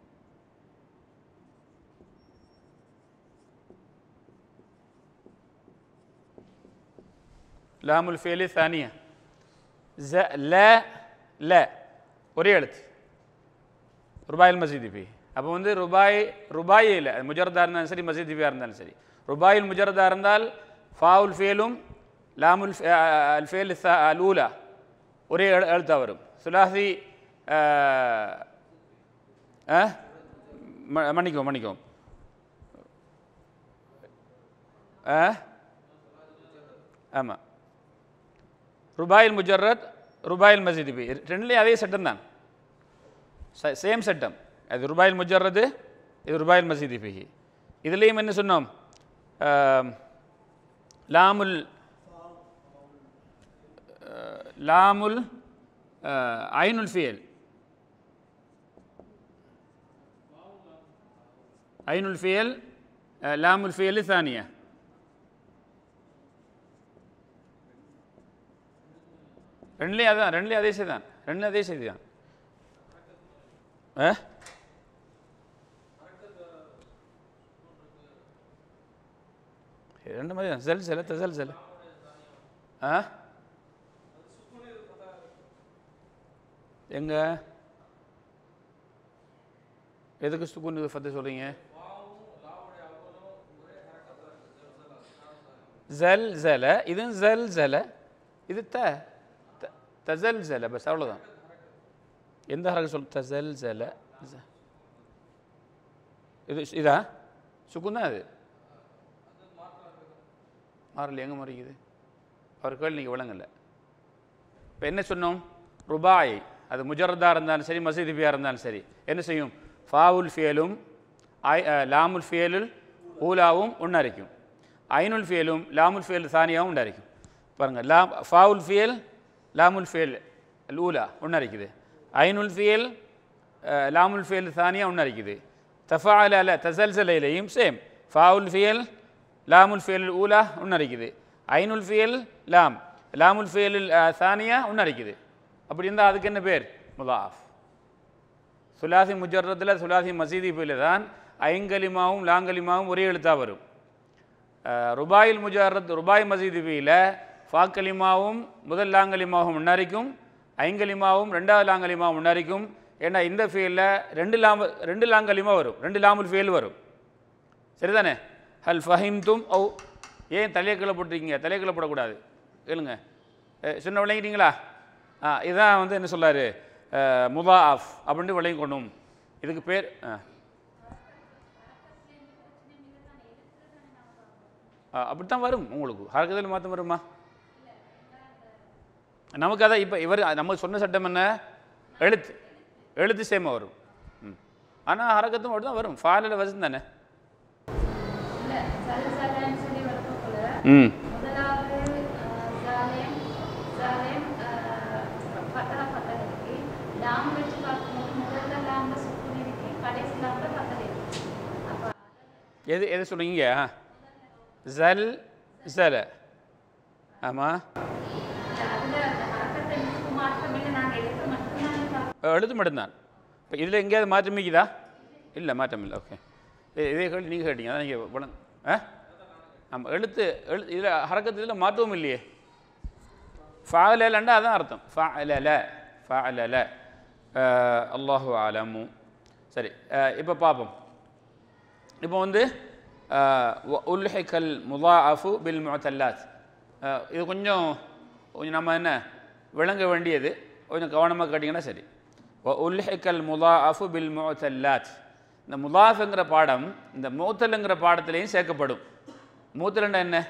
لام الفعل الثانية ز لا لا ஒரே எழுத்து ருபாயில் மசீதி ஃபி அப்போ வந்து ருபாய் ருபாய் இல்லை முஜரதா இருந்தாலும் சரி மசீதி ஃபியாக இருந்தாலும் சரி ருபாயில் முஜரதா இருந்தால் ஃபாவுல் ஃபேலும் லாமுல் ஃபே- அல் ஃபேல் அல் ஊலா ஒரே எழு- எழுத்தா வரும் சுலாசி மன்னிக்கும் மன்னிக்கும் ஆமாம் ருபாயில் முஜர்ரத் ருபாயில் மசீதி பி ரெண்டுலேயும் அதே சட்டம் தான் சேம் சட்டம் அது ருபாயில் முஜர்ரது இது ருபாயில் மசீதி பிஹி இதுலேயும் என்ன சொன்னோம் ஆம், லாமுல் அஹ், லாமுல் அஹ், ஐனுல் ஃபியல் ஐனுல் ஃபியல் அஹ், லாமுல் ஃபியல் ثانية ரெண்டுலேயும் அதான் ரெண்டுலேயும் அதே செய்தி தான் ரெண்டுலேயும் அதே செய்தி தான் ஆ ரெண்டு மாதிரி தான் செல் செல தசல் செல ஆ எங்க எதுக்கு சுக்குன் ஃபத்து சொல்றீங்க ஜல் ஜல இது ஜல் ஜல இது த த- தசல் ஜல பஸ் அவ்வளோதான் எந்த ஹரக சொல் தசல் ஜல ஜ- இது இதா சுக்குன் தான் அது மாறல எங்கே முறைக்குது அவர் கேள்வி நீங்கள் விளங்கல இப்போ என்ன சொன்னோம் ருபாய் அது முஜரதாக இருந்தாலும் சரி மசீதிபியாக இருந்தாலும் சரி என்ன செய்யும் ஃபாவுல் ஃபியலும் ஐ அஹ், லாமுல் ஃபியலுல் ஊலாவும் ஒன்றரைக்கும் ஐனுல் ஃபியலும் லாமுல் ஃபியல் சானியாவும் உண்டாரிக்கும் பாருங்கள் லாம் ஃபாவுல் ஃபியல் லாமுல் ஃபியல் ஊலா ஒன்றரைக்குது ஐனுல் ஃபியல் அஹ், லாமுல் ஃபியல் சானியா ஒன்றரைக்குது தஃபால அல தசல்சலையிலையும் சேம் ஃபாவுல் ஃபியல் லாமுல் ஃபியல் ஊலா ஒன்றரைக்குது ஐனுல் ஃபியல் லாம் லாமுல் ஃபியல் சானியா ஒன்றரைக்குது அப்படி இருந்தால் அதுக்கு என்ன பேர் முதாஃப் சுலாசி முஜர்ரத்தில் சுலாசி மசீதி பில் தான் ஐங்கலிமாவும் லாங்கலிமாவும் ஒரே எழுத்தாக வரும் அஹ், ருபாயில் முஜர்ரத் ருபாய் மசீதி பியில் ஃபாக்கலிமாவும் முதல் லாங்கலிமாவும் முன்னரிக்கும் ஐங்கலிமாவும் ரெண்டாவது லாங்கலிமாவும் முன்னரிக்கும் ஏன்னா இந்த ஃபீல்டில் ரெண்டு லாம் ரெண்டு லாங்கலிமா வரும் ரெண்டு லாமுல் ஃபீல் வரும் சரிதானே ஹல் ஃபஹிம்தும் ஓ ஏன் தலையை கீழே போட்டிருக்கீங்க தலையை கீழே போடக்கூடாது கேளுங்க அஹ், சொன்ன விளங்கிட்டீங்களா ஆ இதுதான் வந்து என்ன சொல்லாரு முதாஃப் அப்படின்னு விளங்கிக்கணும் இதுக்கு பேர் ஆ அப்படித்தான் வரும் உங்களுக்கு ஹரக்கத்தில் மாற்றம் வருமா நமக்கு அதான் இப்போ இவர் நமக்கு சொன்ன சட்டம் என்ன எழுத்து எழுத்து சேமாக வரும் ம் ஆனால் ஹரக்கத்தும் அப்படி தான் வரும் ஃபாலில் வசம் தானே இல்ல சலசலன்னு சொல்லி வரப்போ போல ம் முதலாவது அஹ், ஜாலிம் ஜாலிம் அஹ், ஃபத்தா எது எது சொன்னீங்க ஆ ஜல் ஜல ஆமாம் அதுல அந்த ஹரக்கத்தை மிஸ்க்கு மாற்றம் இல்லை நாங்க எழுத்து மட்டும்தான் பார்ப்போம். எழுத்து மட்டும்தான் இப்போ இதில் எங்கேயாவது மாற்றம் மிக்குதா இல்லை மாற்றம் இல்லை ஓகே இதே கேள்வி நீங்கள் கேட்டீங்க அதான் நீங்கள் பணம் ஆ ஆமாம் எழுத்து எழு இதில் ஹரக்கத்து இதில் மாற்றவும் இல்லையே ஃபாலலண்டா அதான் அர்த்தம் ஃபாலல ஃபாலல அல்லாஹு ஆலமு சரி இப்போ பார்ப்போம் இப்போ வந்து உல்ஹிகல் முதாஅஃபு பில் முஅத்தல்லாத் அஹ், இது கொஞ்சம் கொஞ்சம் நம்ம என்ன விளங்க வேண்டியது கொஞ்சம் கவனமாக கேட்டிங்கன்னா சரி உல்ஹிகல் முதாஅஃபு பில் முஅத்தல்லாத் இந்த முதாஃப்ங்கிற பாடம் இந்த மூத்தலுங்கிற பாடத்திலையும் சேர்க்கப்படும் மூத்தலண்டா என்ன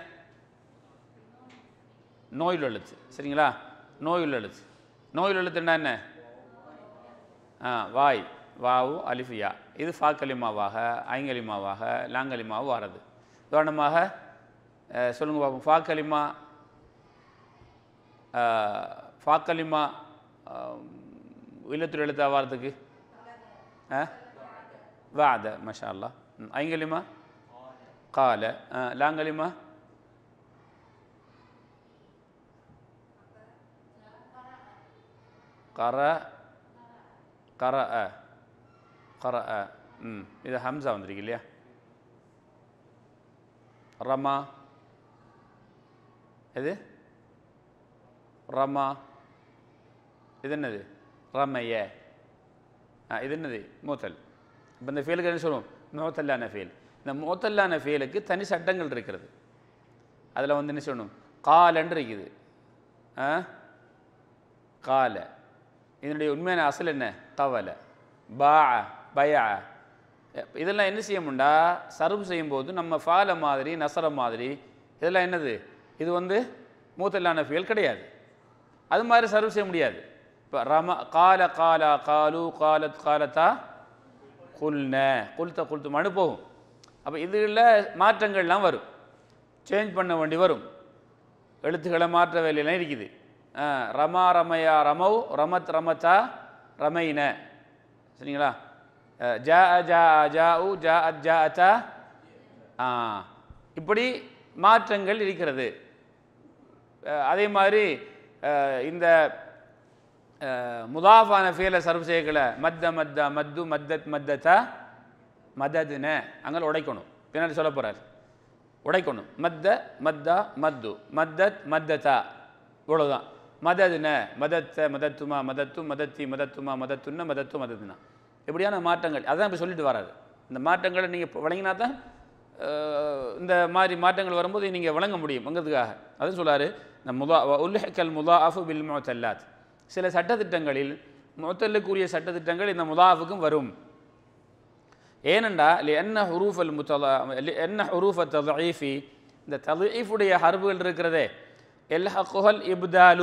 நோயில் எழுத்து சரிங்களா நோயில் எழுத்து நோயில் எழுத்துன்னா என்ன ஆ வாய் வாவு அலிஃபியா இது ஃபா கலிமாவாக ஐங்கலிமாவாக லாங்கலிமாவும் வர்றது உதாரணமாக அஹ், சொல்லுங்க பார்ப்போம் ஃபா கலிமா அஹ், ஃபா கலிமா இல்லத்தில் எழுத்தா வாரத்துக்கு ஆ வாத மஷா அல்லா ம், ஐங்கலிமா கால அஹ், லாங்கலிமா கர கர அ கர அ ம் இது ஹம்சா வந்திருக்கு இல்லையா ரமா எது ரமா இது என்னது ரமைய ஆ இது என்னது மூத்தல் இப்போ இந்த ஃபேலுக்கு என்ன சொல்லுவோம் மூத்தல்லான ஃபேல் இந்த மூத்தல்லான ஃபேலுக்கு தனி சட்டங்கள் இருக்கிறது அதில் வந்து என்ன சொல்லணும் காலன்னு இருக்குது ஆ கால இதனுடைய உண்மையான அசல் என்ன கவலை பா பயா இதெல்லாம் என்ன செய்யமுண்டா சர்வ் செய்யும்போது நம்ம ஃபால மாதிரி நசர மாதிரி இதெல்லாம் என்னது இது வந்து மூத்தல்லான ஃபியல் கிடையாது அது மாதிரி சர்வ் செய்ய முடியாது இப்போ ரம கால காலா காலு காலத் காலத்தா குல்ன குல்த குல்த்து மனு போகும் அப்போ இதில் மாற்றங்கள்லாம் வரும் சேஞ்ச் பண்ண வேண்டி வரும் எழுத்துக்களை மாற்ற வேலையெல்லாம் இருக்குது ஆ, ரமா ரமயா ரமௌ ரமத் ரமத்தா ரமைன சரிங்களா அஹ், ஜா ஜா ஜா உ ஜா அத் ஜா அத்தா ஆ இப்படி மாற்றங்கள் இருக்கிறது அஹ், அதே மாதிரி அஹ், இந்த அஹ், முதாஃபான ஃபேலை சர்வ் செய்யக்கல மத்த மத்த மத்து மத்தத் மத்தத்தா மததுன அங்கே உடைக்கணும் பின்னாடி சொல்ல போகிறார் உடைக்கணும் மத்த மத்தா மத்து மத்தத் மத்ததா இவ்வளோதான் மததுன மதத்த மதத்துமா மதத்து மதத்தி மதத்துமா மதத்துன்ன மதத்து மதத்துனா இப்படியான மாற்றங்கள் அதான் இப்போ சொல்லிட்டு வராது இந்த மாற்றங்களை நீங்கள் வழங்கினா தான் அஹ், இந்த மாதிரி மாற்றங்கள் வரும்போது நீங்கள் வழங்க முடியும்ங்கிறதுக்காக அதுவும் சொல்லாரு இந்த முதா உல்ஹக்கல் முதாஃபு பில் முத்தல்லாத் சில சட்டத்திட்டங்களில் முத்தல்லுக்குரிய சட்டத்திட்டங்கள் இந்த முதாஃபுக்கும் வரும் ஏனெண்டா என்ன ஹுரூஃபல் முத்தலா என்ன ஹுரூஃப ததீஃபி இந்த ததீஃபுடைய ஹர்புகள் இருக்கிறதே எல் ஹக்குஹல் இப்தாலு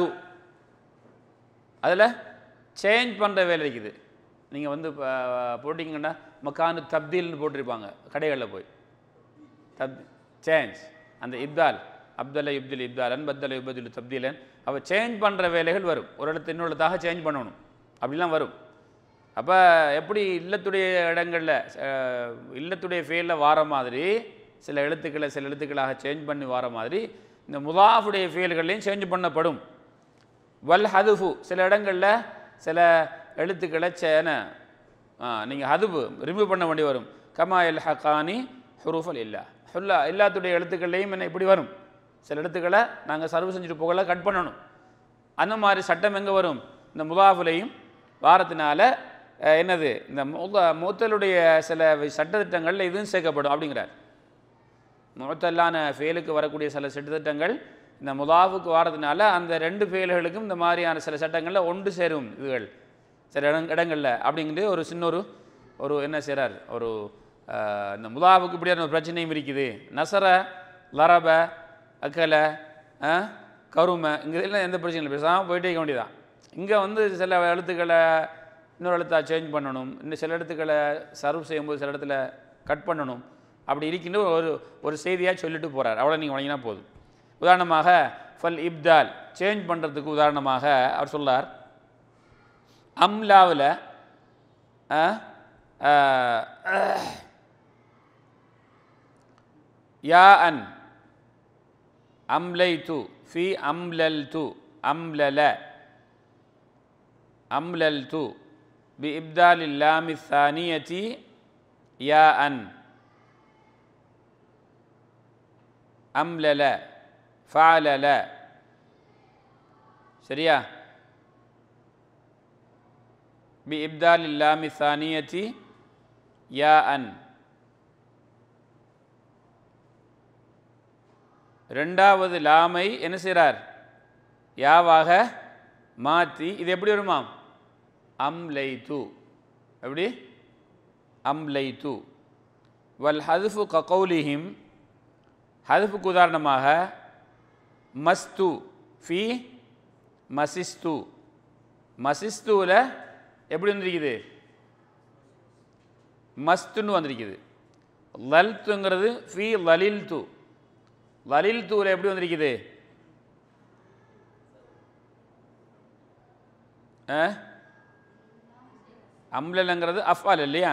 அதில் சேஞ்ச் பண்ணுற வேலை இருக்குது நீங்கள் வந்து இப்போ போட்டிங்கன்னா மக்கானு தப்தீல்னு போட்டிருப்பாங்க கடைகளில் போய் தப் சேஞ்ச் அந்த இப்தால் அப்தல்ல இப்துல் இப்தாலன் பத்தல இபதுல் தப்தீலன் அவள் சேஞ்ச் பண்ணுற வேலைகள் வரும் ஒரு இடத்து இன்னொரு இடத்தாக சேஞ்ச் பண்ணணும் அப்படிலாம் வரும் அப்போ எப்படி இல்லத்துடைய இடங்களில் அஹ், இல்லத்துடைய ஃபீல்டில் வார மாதிரி சில எழுத்துக்களை சில எழுத்துக்களாக சேஞ்ச் பண்ணி வார மாதிரி இந்த முதாஃபுடைய ஃபீல்கள்லையும் சேஞ்ச் பண்ணப்படும் வல் ஹதுஃபு சில இடங்களில் சில எழுத்துக்களை சேன நீங்கள் ஹதுபு ரிமூவ் பண்ண வேண்டி வரும் கமா எல் ஹக்கானி ஹுரூஃபல் இல்லா ஹுல்லா எல்லாத்துடைய எழுத்துக்கள்லையும் என்ன இப்படி வரும் சில எழுத்துக்களை நாங்கள் சர்வ் செஞ்சுட்டு போகல கட் பண்ணணும் அந்த மாதிரி சட்டம் எங்கே வரும் இந்த முதாஃபுலையும் வாரத்தினால அஹ், என்னது இந்த மூத்த மூத்தலுடைய சில சட்டத்திட்டங்களில் இதுவும் சேர்க்கப்படும் அப்படிங்கிறார் முகத்தல்லான ஃபெயிலுக்கு வரக்கூடிய சில சட்டத்திட்டங்கள் இந்த முதாஃபுக்கு வாரதுனால அந்த ரெண்டு ஃபெயில்களுக்கும் இந்த மாதிரியான சில சட்டங்களில் ஒன்று சேரும் இதுகள் சில இடங் இடங்களில் அப்படிங்கிட்டு ஒரு சின்ன ஒரு ஒரு என்ன செய்கிறார் ஒரு அஹ், இந்த முதாஃபுக்கு இப்படியான ஒரு பிரச்சனையும் இருக்குது நசர லரப அக்கல அஹ், கருமை இங்கே எல்லாம் எந்த பிரச்சனையும் இல்லை பேசாமல் போயிட்டே இருக்க வேண்டியதான் இங்கே வந்து சில எழுத்துக்களை இன்னொரு எழுத்தா சேஞ்ச் பண்ணணும் இன்னும் சில எழுத்துக்களை சர்வ் செய்யும்போது சில இடத்துல கட் பண்ணணும் அப்படி இருக்கின்ற ஒரு ஒரு செய்தியாக சொல்லிட்டு போகிறார் அவ்வளோ நீங்கள் வழங்கினா போதும் உதாரணமாக ஃபல் இப்தால் சேஞ்ச் பண்ணுறதுக்கு உதாரணமாக அவர் சொல்லார் அம்லாவில் யா அன் அம்லைத்து ஃபி அம்லல்து அம்லல அம்லல்து பி இப்தால் இல்லாமி தானியத்தி யா அன் அம்லல ஃபாலல சரியா பி இப்தால் இல்லாமி தானியத்தி யா அன் ரெண்டாவது லாமை என்ன செய்கிறார் யாவாக மாற்றி இது எப்படி வருமாம் அம்லை து எப்படி அம்லை து வல் ஹதுஃபு ககௌலிஹிம் ஹதுஃபுக்கு உதாரணமாக மஸ்து ஃபி மசிஸ்து மசிஸ்துவில் எப்படி வந்திருக்குது மஸ்துன்னு வந்திருக்குது லல்த்துங்கிறது ஃபி லலில் து லலில் தூவில் எப்படி வந்திருக்குது ஆ? அம்லலங்கிறது அஃபால் இல்லையா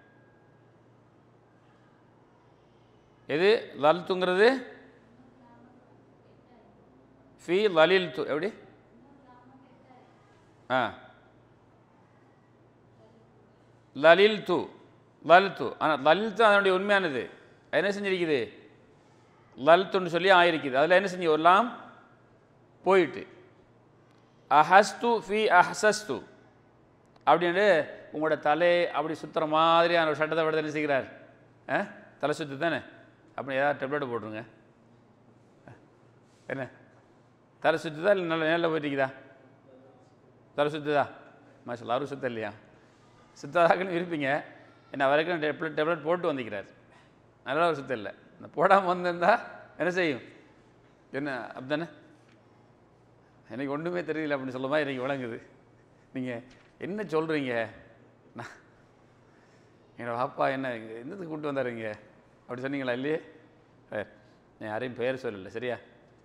எது லல்த்துங்கிறது ஃபி லலில் து எப்படி ஆ லலில் து லல் து ஆனால் லலில் து அதனுடைய உண்மையானது அது என்ன செஞ்சிருக்குது லல்த்துன்னு சொல்லி ஆயிருக்குது அதில் என்ன செஞ்சு வரலாம் போயிட்டு அஹஸ்து ஃபி அஹசஸ்து அப்படின்னு உங்களோட தலை அப்படி சுற்றுற மாதிரியான ஒரு சட்டத்தை விட என்ன செய்கிறார் ஆ தலை சுத்து தானே அப்படி ஏதாவது டெப்லெட் போட்டுருங்க என்ன தலை சுற்றுதா இல்லை நல்ல நேரில் போயிட்டுக்குதா தலை சுற்றுதா மாஷல் அவரும் சுத்த இல்லையா சுத்தாதாக்குன்னு இருப்பீங்க என்ன வரைக்கும் டெப்லெட் டெப்லெட் போட்டு வந்திக்கிறார் நல்ல ஒரு சுத்தம் இல்லை இந்த போடாமல் வந்திருந்தா என்ன செய்யும் என்ன அப்படிதானே எனக்கு ஒன்றுமே தெரியல அப்படின்னு சொல்லுமா எனக்கு விளங்குது நீங்கள் என்ன சொல்கிறீங்க நான் என்னோட அப்பா என்ன இங்க என்னத்துக்கு கூப்பிட்டு வந்தாருங்க அப்படி சொன்னீங்களா இல்லையே ஹேர் நான் யாரையும் பெயர் சொல்லலை சரியா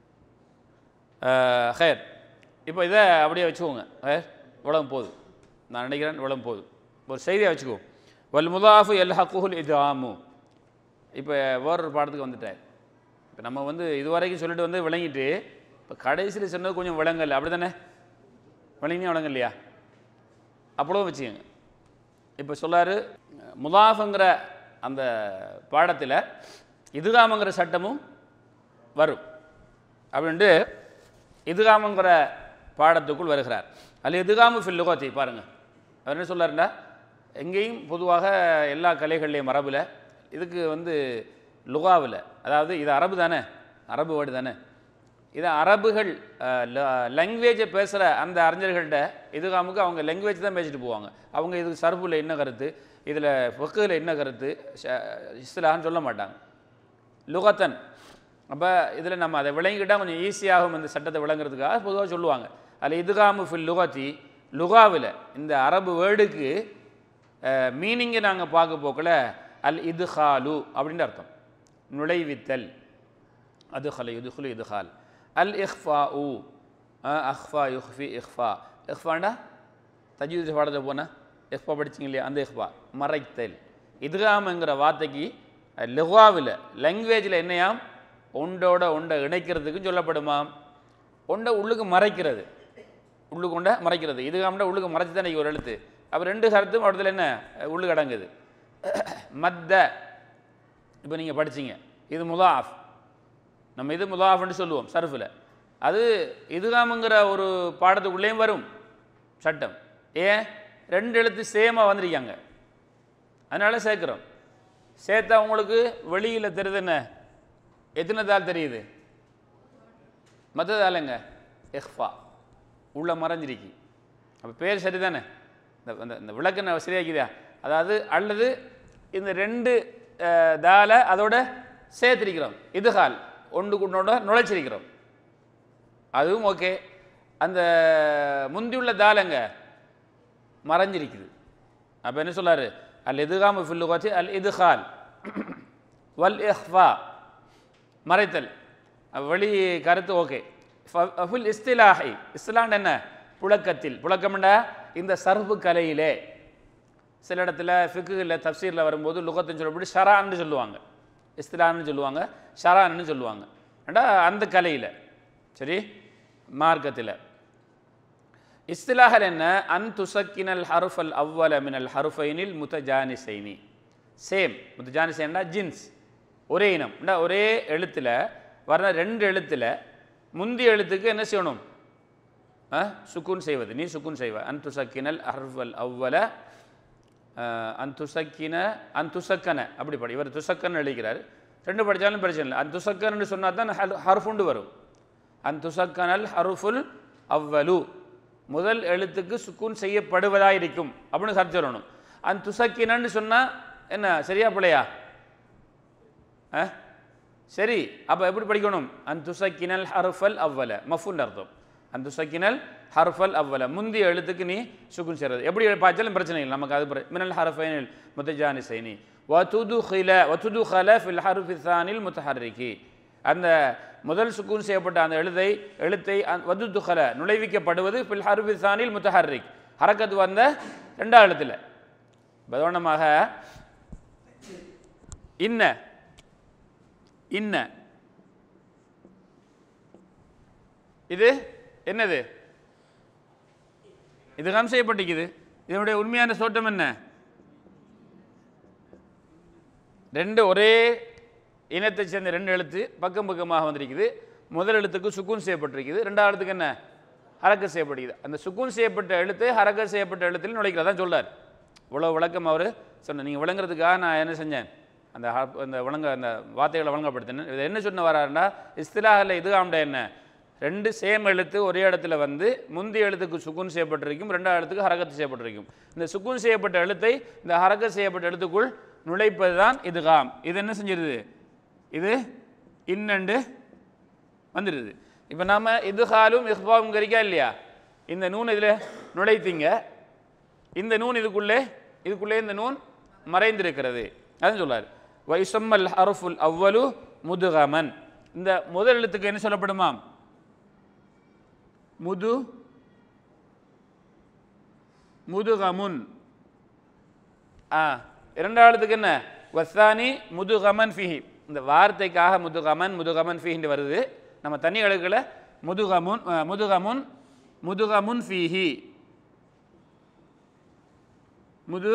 அஹ், ஹேர் இப்போ இதை அப்படியே வச்சுக்கோங்க ஹேர் உலகம் போதும் நான் நினைக்கிறேன் உலகம் போதும் ஒரு செய்தியை வச்சுக்குவோம் வல் முதாஃபு எல் ஹக்குஹுல் இது ஆமு இப்போ வேறொரு பாடத்துக்கு வந்துட்டார் இப்போ நம்ம வந்து இதுவரைக்கும் சொல்லிட்டு வந்து விளங்கிட்டு இப்போ கடைசியில் சொன்னது கொஞ்சம் விளங்கல அப்படி தானே விளங்கினா விளங்க இல்லையா அவ்வளோ வச்சுக்கோங்க இப்போ சொல்லாரு முதாஃபுங்கிற அந்த பாடத்தில் இதுகாமங்கிற சட்டமும் வரும் அப்படின்ட்டு இதுகாமங்கிற பாடத்துக்குள் வருகிறார் அல்ல இதுகாமு ஃபில் லுகத்தி பாருங்கள் அவர் என்ன சொல்லாருண்டா எங்கேயும் பொதுவாக எல்லா கலைகள்லையும் மரபில் இதுக்கு வந்து லுகாவில் அதாவது இது அரபு தானே அரபு வேர்டு தானே இது அரபுகள் லாங்குவேஜை பேசுகிற அந்த அறிஞர்கள்ட்ட இதுகாமுக்கு அவங்க லாங்குவேஜ் தான் பேசிட்டு போவாங்க அவங்க இதுக்கு சர்புல என்ன கருத்து இதில் ஃபுக்கில் என்ன கருத்து ஷ- இஸ்லான்னு சொல்ல மாட்டாங்க லுகத்தன் அப்போ இதில் நம்ம அதை விளங்கிக்கிட்டால் கொஞ்சம் ஈஸியாகும் இந்த சட்டத்தை விளங்குறதுக்காக பொதுவாக சொல்லுவாங்க அதில் இதுகாமு ஃபில் லுகத்தி லுகாவில் இந்த அரபு வேர்டுக்கு மீனிங்கை நாங்கள் பார்க்க போக்கில் அல் இதுஹாலு அப்படின்ற அர்த்தம் நுழைவித்தல் அதுஹல இதுஹுலு இதுஹால் அல் இஹ்ஃபா உ அஹ்ஃபா யுஹ்ஃபி இஹ்ஃபா இஹ்ஃபாண்டா தஜீது பாடத்தை போனால் இஹ்ஃபா படிச்சிங்க இல்லையா அந்த இஹ்ஃபா மறைத்தல் இதுகாமங்கிற வார்த்தைக்கு லெகுவாவில் லாங்குவேஜில் என்னையாம் ஒண்டோட ஒண்டை இணைக்கிறதுக்கும் சொல்லப்படுமாம் ஒண்டை உள்ளுக்கு மறைக்கிறது உள்ளுக்கு கொண்ட மறைக்கிறது இதுகாமண்டா உள்ளுக்கு மறைச்சி தானே ஒரு எழுத்து அப்போ ரெண்டு கருத்தும் இடத்துல என்ன உள்ளுக்கு அடங்குது மத்த இப்போ நீங்கள் படிச்சீங்க இது முதாஃப் நம்ம இது முதாஃப்னு சொல்லுவோம் சர்ஃபில் அது இதுகாமுங்கிற ஒரு பாடத்துக்குள்ளேயும் வரும் சட்டம் ஏன் ரெண்டு எழுத்து சேமாக வந்திருக்காங்க அதனால சேர்க்குறோம் சேர்த்தா உங்களுக்கு வெளியில் தெரியுது என்ன எத்தனை தாள் தெரியுது மற்றதாலங்க எஹ்ஃபா உள்ள மறைஞ்சிருக்கு அப்போ பேர் சரிதானே இந்த இந்த இந்த விளக்கு நான் சரியாக்கிதா அதாவது அல்லது இந்த ரெண்டு அஹ், தால அதோட சேர்த்திருக்கிறோம் இதுகால் ஒன்று கொண்டோட நுழைச்சிருக்கிறோம் அதுவும் ஓகே அந்த முந்தியுள்ள தாலங்க மறைஞ்சிருக்குது அப்போ என்ன சொல்லாரு அல் இதுகாமு ஃபில்லுகாச்சி அல் இதுகால் வல் இஹ்ஃபா மறைத்தல் அப்ப வெளி கருத்து ஓகே ஃபுல் இஸ்திலாஹி இஸ்லாண்ட் என்ன புழக்கத்தில் புழக்கம்னா இந்த சர்பு கலையிலே சில இடத்துல ஃபிக்குகளில் தப்சீரில் வரும்போது லுகத்துன்னு சொல்லப்படி ஷரான்னு சொல்லுவாங்க இஸ்திலான்னு சொல்லுவாங்க ஷரான்னு சொல்லுவாங்க ஏண்டா அந்த கலையில் சரி மார்க்கத்தில் இஸ்திலாஹல் என்ன அன் துசக்கினல் ஹருஃபல் அவ்வல மினல் ஹருஃபைனில் முத்தஜானிசைனி சேம் முத்தஜானிசைனா ஜின்ஸ் ஒரே இனம் ஏண்டா ஒரே எழுத்தில் வர்ற ரெண்டு எழுத்தில் முந்தி எழுத்துக்கு என்ன செய்யணும் ஆ? சுக்குன் செய்வது நீ சுக்குன் செய்வ அன் துசக்கினல் ஹர்வல் அவ்வல அஹ், அன் துசக்கின அன் துசக்கன அப்படி படி இவர் துசக்கன் எழுதிக்கிறார் ரெண்டு படித்தாலும் பிரச்சனை இல்லை அன் துசக்கன்னு சொன்னால் தான் ஹல்- ஹர்ஃபுண்டு வரும் அன் துசக்கனல் ஹருஃபுல் அவ்வலு முதல் எழுத்துக்கு சுக்குன் செய்யப்படுவதா இருக்கும் அப்படின்னு கருத்து சொல்லணும் அன் துசக்கினன்னு சொன்னால் என்ன சரியா பிள்ளையா ஆ சரி அப்போ எப்படி படிக்கணும் அன் துசக்கினல் ஹர்ஃபல் அவ்வல மஃபுல் அர்த்தம் அன் துசக்கினல் ஹர்ஃபல் அவ்வல முந்தைய எழுத்துக்கு நீ சுக்குன் செய்கிறது எப்படி பார்த்தாலும் பிரச்சனை இல்லை நமக்கு அது பிர- மினல் ஹர்ஃபைனில் முத்தஜானி சைனி வதுது ஹில வதுது ஹல ஃபில் ஹர்ஃபி தானில் முத்தஹர்ரிகி அந்த முதல் சுக்குன் செய்யப்பட்ட அந்த எழுத்தை எழுத்தை வதுது ஹல நுழைவிக்கப்படுவது ஃபில் ஹர்ஃபி தானில் முத்தஹர்ரிக் ஹரக்கத்து வந்த ரெண்டாவது எழுத்தில் உதாரணமாக இன்ன இன்ன இது என்னது இது கம் செய்யப்பட்டிருக்குது இதனுடைய உண்மையான சோட்டம் என்ன ரெண்டு ஒரே இனத்தை சேர்ந்த ரெண்டு எழுத்து பக்கம் பக்கமாக வந்திருக்குது முதல் எழுத்துக்கு சுக்கூன் செய்யப்பட்டிருக்குது ரெண்டாவது எழுத்துக்கு என்ன ஹரக்க செய்யப்பட்டிருக்குது அந்த சுக்கூன் செய்யப்பட்ட எழுத்து ஹரக்க செய்யப்பட்ட எழுத்தில் நுழைக்கிறதா சொல்றார் இவ்வளோ விளக்கம் அவர் சொன்ன நீங்கள் விளங்குறதுக்காக நான் என்ன செஞ்சேன் அந்த ஹ- அந்த விளங்க அந்த வார்த்தைகளை வழங்கப்படுத்தினேன் இது என்ன சொன்ன வராருன்னா இஸ்திலாஹில் இது ஆம்ட என்ன ரெண்டு சேம் எழுத்து ஒரே இடத்துல வந்து முந்தைய எழுத்துக்கு சுக்குன் செய்யப்பட்டிருக்கும் ரெண்டாவது எழுத்துக்கு ஹரக்கத்து செய்யப்பட்டிருக்கும் இந்த சுக்குன் செய்யப்பட்ட எழுத்தை இந்த ஹரக்கத் செய்யப்பட்ட எழுத்துக்குள் நுழைப்பது தான் இது காம் இது என்ன செஞ்சிருது இது இன்னண்டு வந்துடுது இப்போ நாம இதுகாலும் இஹ்பாவும் கரிக்கா இல்லையா இந்த நூன் இதில் நுழைத்தீங்க இந்த நூன் இதுக்குள்ளே இதுக்குள்ளே இந்த நூன் மறைந்திருக்கிறது அதான் சொல்றார் வைசம்மல் ஹரஃபுல் அவ்வலு முதுகமன் இந்த முதல் எழுத்துக்கு என்ன சொல்லப்படுமாம் முது முதுகமுன் ஆ இரண்டாவதுக்கு என்ன வசானி முதுகமன் ஃபிஹி இந்த வார்த்தைக்காக முதுகமன் முதுகமன் ஃபிஹின்னு வருது நம்ம தனி எழுக்களை முதுகமுன் அஹ், முதுகமுன் முதுகமுன் ஃபீஹி முது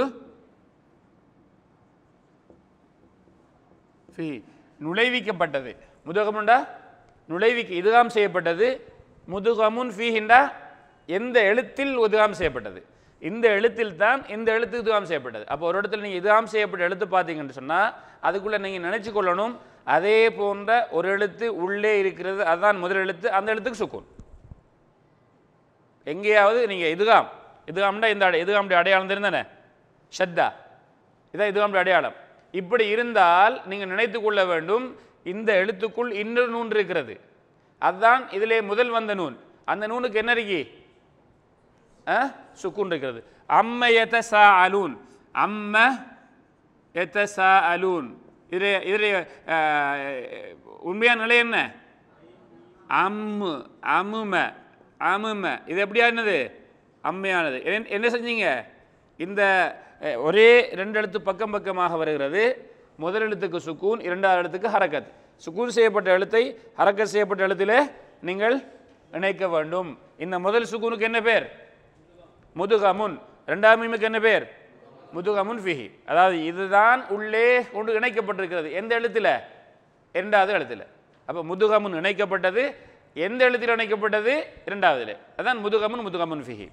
ஃபி நுழைவிக்கப்பட்டது முதுகமுண்டா நுழைவிக்க இதுகாம் செய்யப்பட்டது முதுகமுன் ஃபீஹிண்டா எந்த எழுத்தில் உதுகாம் செய்யப்பட்டது இந்த எழுத்தில் தான் இந்த எழுத்து இதுகாம் செய்யப்பட்டது அப்போ ஒரு இடத்துல நீங்கள் இதுகாம் செய்யப்பட்ட எழுத்து பார்த்தீங்கன்னு சொன்னால் அதுக்குள்ளே நீங்கள் நினச்சி கொள்ளணும் அதே போன்ற ஒரு எழுத்து உள்ளே இருக்கிறது அதுதான் முதல் எழுத்து அந்த எழுத்துக்கு சுக்கூன் எங்கேயாவது நீங்கள் இதுகாம் இதுகாம்டா இந்த அடை இதுகாம்டைய அடையாளம் தெரிந்தானே ஷத்தா இதான் இதுகாம்டைய அடையாளம் இப்படி இருந்தால் நீங்கள் நினைத்து கொள்ள வேண்டும் இந்த எழுத்துக்குள் இன்னொரு நூன் இருக்கிறது அதுதான் இதிலே முதல் வந்த நூன் அந்த நூனுக்கு என்ன இருக்கு ஆ? சுக்குன் இருக்கிறது அம்ம எத சா அலூன் அம்ம எத்த சா அலூன் இது இது உண்மையான நிலை என்ன அம்மு அமும அமும இது எப்படியா என்னது அம்மையானது என்ன- என்ன செஞ்சீங்க இந்த அஹ், ஒரே ரெண்டு எழுத்து பக்கம் பக்கமாக வருகிறது முதல் எழுத்துக்கு சுக்கூன் இரண்டாவது எழுத்துக்கு ஹரக்கத் சுக்கூன் செய்யப்பட்ட எழுத்தை ஹரக்கத் செய்யப்பட்ட எழுத்திலே நீங்கள் இணைக்க வேண்டும் இந்த முதல் சுக்கூனுக்கு என்ன பேர் முதுகமுன் ரெண்டாவது மீமுக்கு என்ன பேர் முதுகமுன் ஃபிஹி அதாவது இதுதான் உள்ளே கொண்டு இணைக்கப்பட்டிருக்கிறது எந்த எழுத்துல இரண்டாவது எழுத்துல அப்போ முதுகமுன் இணைக்கப்பட்டது எந்த எழுத்தில் இணைக்கப்பட்டது இரண்டாவதுல அதான் முதுகமுன் முதுகமுன் ஃபிஹி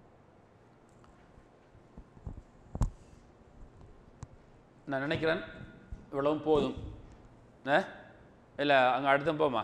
நான் நினைக்கிறேன் இவ்வளவும் போதும் ஆ இல்லை அங்கே அடுத்தும் போமா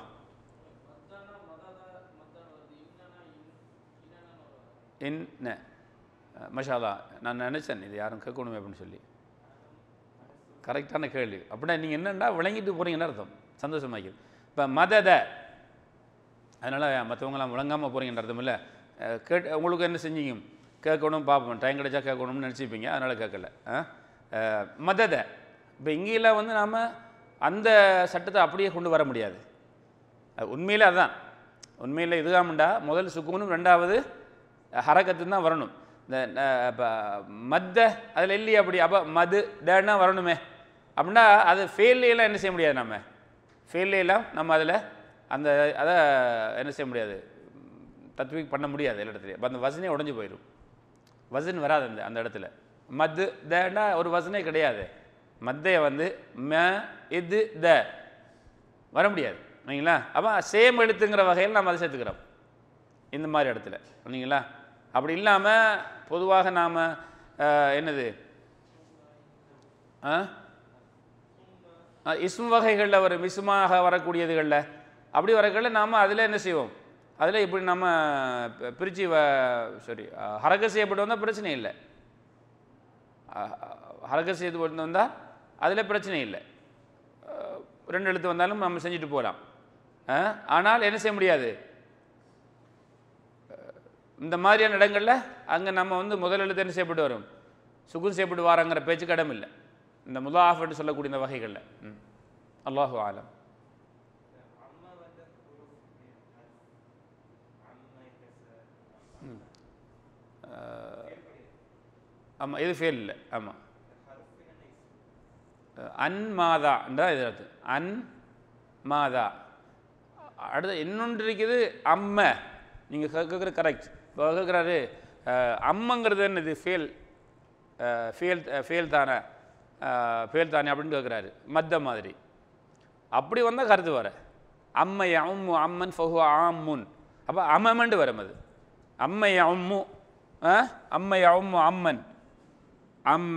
என்ன மஷாலா நான் நினச்சேன் இது யாரும் கேட்கணுமே அப்படின்னு சொல்லி கரெக்டான கேள்வி அப்படின்னா நீங்கள் என்னென்னா விளங்கிட்டு போகிறீங்கன்னு அர்த்தம் சந்தோஷமாக்கிது இப்போ மதத அதனால் மற்றவங்களாம் விளங்காமல் போகிறீங்கன்ற அர்த்தம் இல்லை அஹ் கேட் உங்களுக்கு என்ன செஞ்சீங்க கேட்கணும் பார்ப்போம் டைம் கிடைச்சா கேட்கணும்னு நினச்சிப்பீங்க அதனால் கேட்கல ஆ? அஹ் மதத இப்போ இங்கேயெல்லாம் வந்து நாம் அந்த சட்டத்தை அப்படியே கொண்டு வர முடியாது அது உண்மையில் அதுதான் உண்மையில் இதுகாமண்டா முதல் சுக்குனும் ரெண்டாவது ஹரக்கத்து தான் வரணும் இந்த இப்போ மத்த அதில் இல்லையே அப்படி அப்போ மது டேன்னா வரணுமே அப்படின்னா அது ஃபெயில்லாம் என்ன செய்ய முடியாது நம்ம ஃபெயில்லாம் நம்ம அதில் அந்த அதை என்ன செய்ய முடியாது தத்வீக் பண்ண முடியாது எல்லா இடத்துலையும் அப்ப அந்த வசனே உடஞ்சி போயிடும் வசன் வராது அந்த அந்த இடத்துல மத்து தனா ஒரு வசனே கிடையாது மத்தைய வந்து ம இது த வர முடியாது இல்லைங்களா அப்போ சேம் எழுத்துங்கிற வகையில் நம்ம அதை சேர்த்துக்கிறோம் இந்த மாதிரி இடத்துல இல்லைங்களா அப்படி இல்லாமல் பொதுவாக நாம் என்னது ஆ ஆ, இஸ்ம் வகைகளில் வரும் இஸ்மாக வரக்கூடியதுகளில் அப்படி வரகளில் நாம் அதில் என்ன செய்வோம் அதில் இப்படி நம்ம பிரித்து வ சாரி ஹரக செய்யப்பட்டு வந்தால் பிரச்சனை இல்லை ஹரக செய்து கொண்டு வந்தால் அதில் பிரச்சனை இல்லை அஹ், ரெண்டு எழுத்து வந்தாலும் நம்ம செஞ்சுட்டு போகலாம் அஹ், ஆனால் என்ன செய்ய முடியாது அஹ், இந்த மாதிரியான இடங்களில் அங்கே நம்ம வந்து முதல் எழுத்து என்ன செய்யப்பட்டு வரும் சுகுன் செய்யப்பட்டு வாரங்கிற பேச்சு கடம் இல்லை இந்த முதாஃப் என்று சொல்லக்கூடிய இந்த வகைகளில் ம் அல்லாஹு ஆலம் அம்மா வந்து ஹுரூஃப் அம்மா கசர் ஆமாம் இது ஃபெயில் இல்லை ஆமாம் அன் மாதான்றா இது அடுத்து அன் மாதா அடுத்து இன்னொன்று இருக்குது அம்ம நீங்கள் கேட்குற கரெக்ட் இப்போ கேட்குறாரு அம்மங்கிறது என்னது ஃபேல் ஃபேல் ஃபேல் தானே ஃபேல் தானே அப்படின்னு கேட்குறாரு மத்த மாதிரி அப்படி வந்தால் கருத்து வர அம்மை அம்மு அம்மன் ஃபஹு ஆம்முன் அப்போ அம்மமண்டு வரும் அது அம்மை அம்மு ஆ? அம்மை அம்மு அம்மன் அம்ம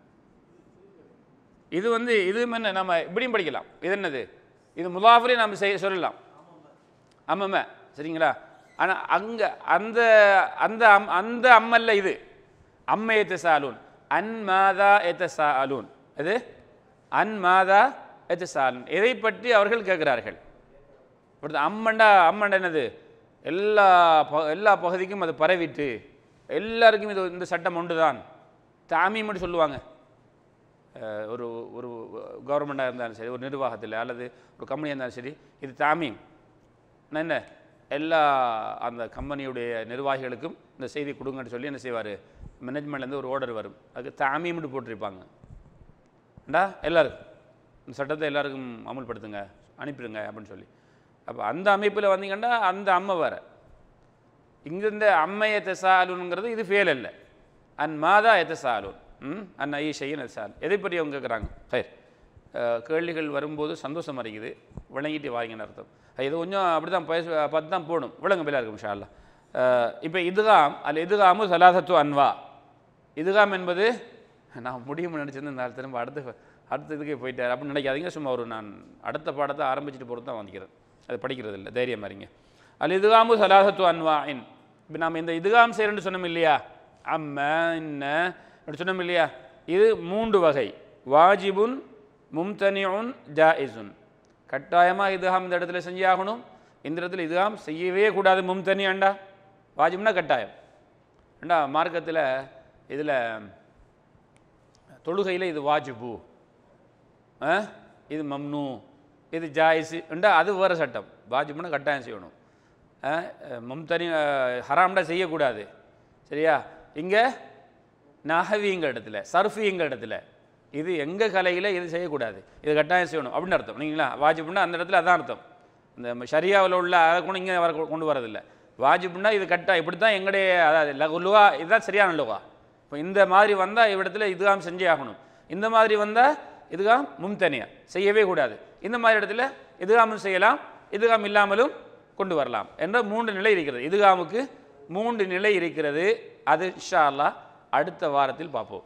இது வந்து இது என்ன நம்ம இப்படியும் படிக்கலாம் இது என்னது இது முலாஃபரே நம்ம செய்ய சொல்லலாம் அம்மம்ம சரிங்களா ஆனால் அங்கே அந்த அந்த அம் அந்த அம்மல்ல இது அம்ம எத்த சாலூன் அன் மாதா எத்த சாலூன் இது அன் மாதா எத்த சாலூன் எதை பற்றி அவர்கள் கேட்கிறார்கள் அடுத்து அம்மண்டா அம்மண்டா என்னது எல்லா ப எல்லா பகுதிக்கும் அது பரவிட்டு எல்லாருக்கும் இது இந்த சட்டம் ஒன்று தான் தாமியம்னு சொல்லுவாங்க அஹ் ஒரு ஒரு கவர்மெண்ட்டாக இருந்தாலும் சரி ஒரு நிர்வாகத்தில் அல்லது ஒரு கம்பெனியாக இருந்தாலும் சரி இது தாமீம் நான் என்ன எல்லா அந்த கம்பெனியுடைய நிர்வாகிகளுக்கும் இந்த செய்தி கொடுங்கன்னு சொல்லி என்ன செய்வார் மேனேஜ்மெண்ட்லேருந்து ஒரு ஆர்டர் வரும் அதுக்கு தாமீம்னு போட்டிருப்பாங்க ஏண்டா எல்லாருக்கும் இந்த சட்டத்தை எல்லாருக்கும் அமுல்படுத்துங்க அனுப்பிடுங்க அப்படின்னு சொல்லி அப்போ அந்த அமைப்பில் வந்தீங்கன்னா அந்த அம்மை வேற இங்க இந்த அம்மைய தெசாலுங்கிறது இது ஃபேல் இல்லை அன் மாதா எத்தசாலூன் ம் அன் ஐ செய்யன் எத்தசால் எதை பற்றி அவங்க கேட்குறாங்க சரி கேள்விகள் வரும்போது சந்தோஷம் அறிக்குது விளங்கிட்டு வாங்கின்னு அர்த்தம் அஹ் இது கொஞ்சம் அப்படி தான் பேச பார்த்து தான் போகணும் விளங்க பிள்ளை இருக்கும் ஷால்லா இப்போ இதுகாம் அல்ல இதுகாமு சலாசத்து அன்வா இதுகாம் என்பது நான் முடியும்னு நினச்சிருந்தேன் நான் திரும்ப அடுத்த அடுத்த இதுக்கே போயிட்டார் அப்படின்னு நினைக்காதீங்க சும்மா ஒரு நான் அடுத்த பாடத்தை ஆரம்பிச்சுட்டு பொறுத்து தான் வந்துக்கிறேன் அது படிக்கிறது இல்லை தைரியம் அறிங்க அல் இதுகாமு சலாசத்து அன்வாயின் இப்போ நாம் இந்த இதுகாம் செய்கிறேன்னு சொன்னோம் இல்லையா அம்ம இன்ன அப்படி சொன்னோம் இல்லையா இது மூன்று வகை வாஜிபுன் மும்தனியுன் ஜாயிசுன் கட்டாயமாக இதுகாம் இந்த இடத்துல செஞ்சே ஆகணும் இந்த இடத்துல இதுகாம் செய்யவே கூடாது மும்தனி அண்டா வாஜிப்னா கட்டாயம் அண்டா மார்க்கத்தில் இதில் தொழுகையில் இது வாஜிபு ஆ? இது மம்னு இது ஜாயிஸு உண்டா அது வேறு சட்டம் வாஜிப்னா கட்டாயம் செய்யணும் ஆ? மும்தனி ஹராம்டா செய்யக்கூடாது சரியா இங்கே நஹவிங்க இடத்துல சர்ஃபிங்க இடத்துல இது எங்கள் கலையில் இது செய்யக்கூடாது இது கட்டாயம் செய்யணும் அப்படின்னு அர்த்தம் இல்லைங்களா வாஜிப்னா அந்த இடத்துல அதான் அர்த்தம் இந்த ஷரியாவில் உள்ள அதை கூட இங்கே வர கொண்டு வரதில்லை வாஜிப்னா இது கட்டாயம் இப்படி தான் எங்களுடைய அதாவது லகுலுவா இதுதான் சரியான லுகா இப்போ இந்த மாதிரி வந்தால் இவ்விடத்துல இதுகாம் செஞ்சே ஆகணும் இந்த மாதிரி வந்தால் இதுகாம் மும்தனியா செய்யவே கூடாது இந்த மாதிரி இடத்துல இதுகாமும் செய்யலாம் இதுகாம் இல்லாமலும் கொண்டு வரலாம் என்ற மூன்று நிலை இருக்கிறது இதுகாமுக்கு மூன்று நிலை இருக்கிறது அது இன்ஷா அல்லாஹ் அடுத்த வாரத்தில் பார்ப்போம்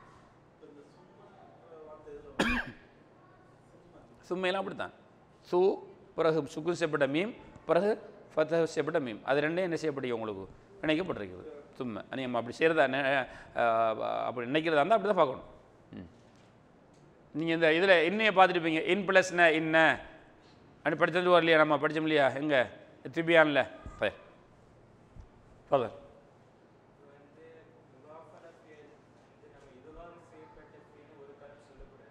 சும்மையெல்லாம் அப்படித்தான் சு பிறகு சுக்கு செய்யப்பட்ட மீம் பிறகு ஃபத்தஹ் செய்யப்பட்ட மீம் அது ரெண்டே என்ன செய்யப்பட்டு உங்களுக்கு இணைக்கப்பட்டிருக்கிறது சும்மை நம்ம அப்படி செய்கிறதா அப்படி நினைக்கிறதா இருந்தால் அப்படி தான் பார்க்கணும் ம் நீங்கள் இந்த இதில் இன்னையை பார்த்துருப்பீங்க இன் ப்ளஸ்ன இன்ன அப்படி படித்தது வரலையா நம்ம படித்தோம் இல்லையா எங்கே திபியான்ல பய பதர் வந்து முதாஃபர ஃபேல் வந்து நம்ம இதுவாக செய்யப்பட்ட ஃபேல் ஒரு காலம் சொல்லக்கூடாது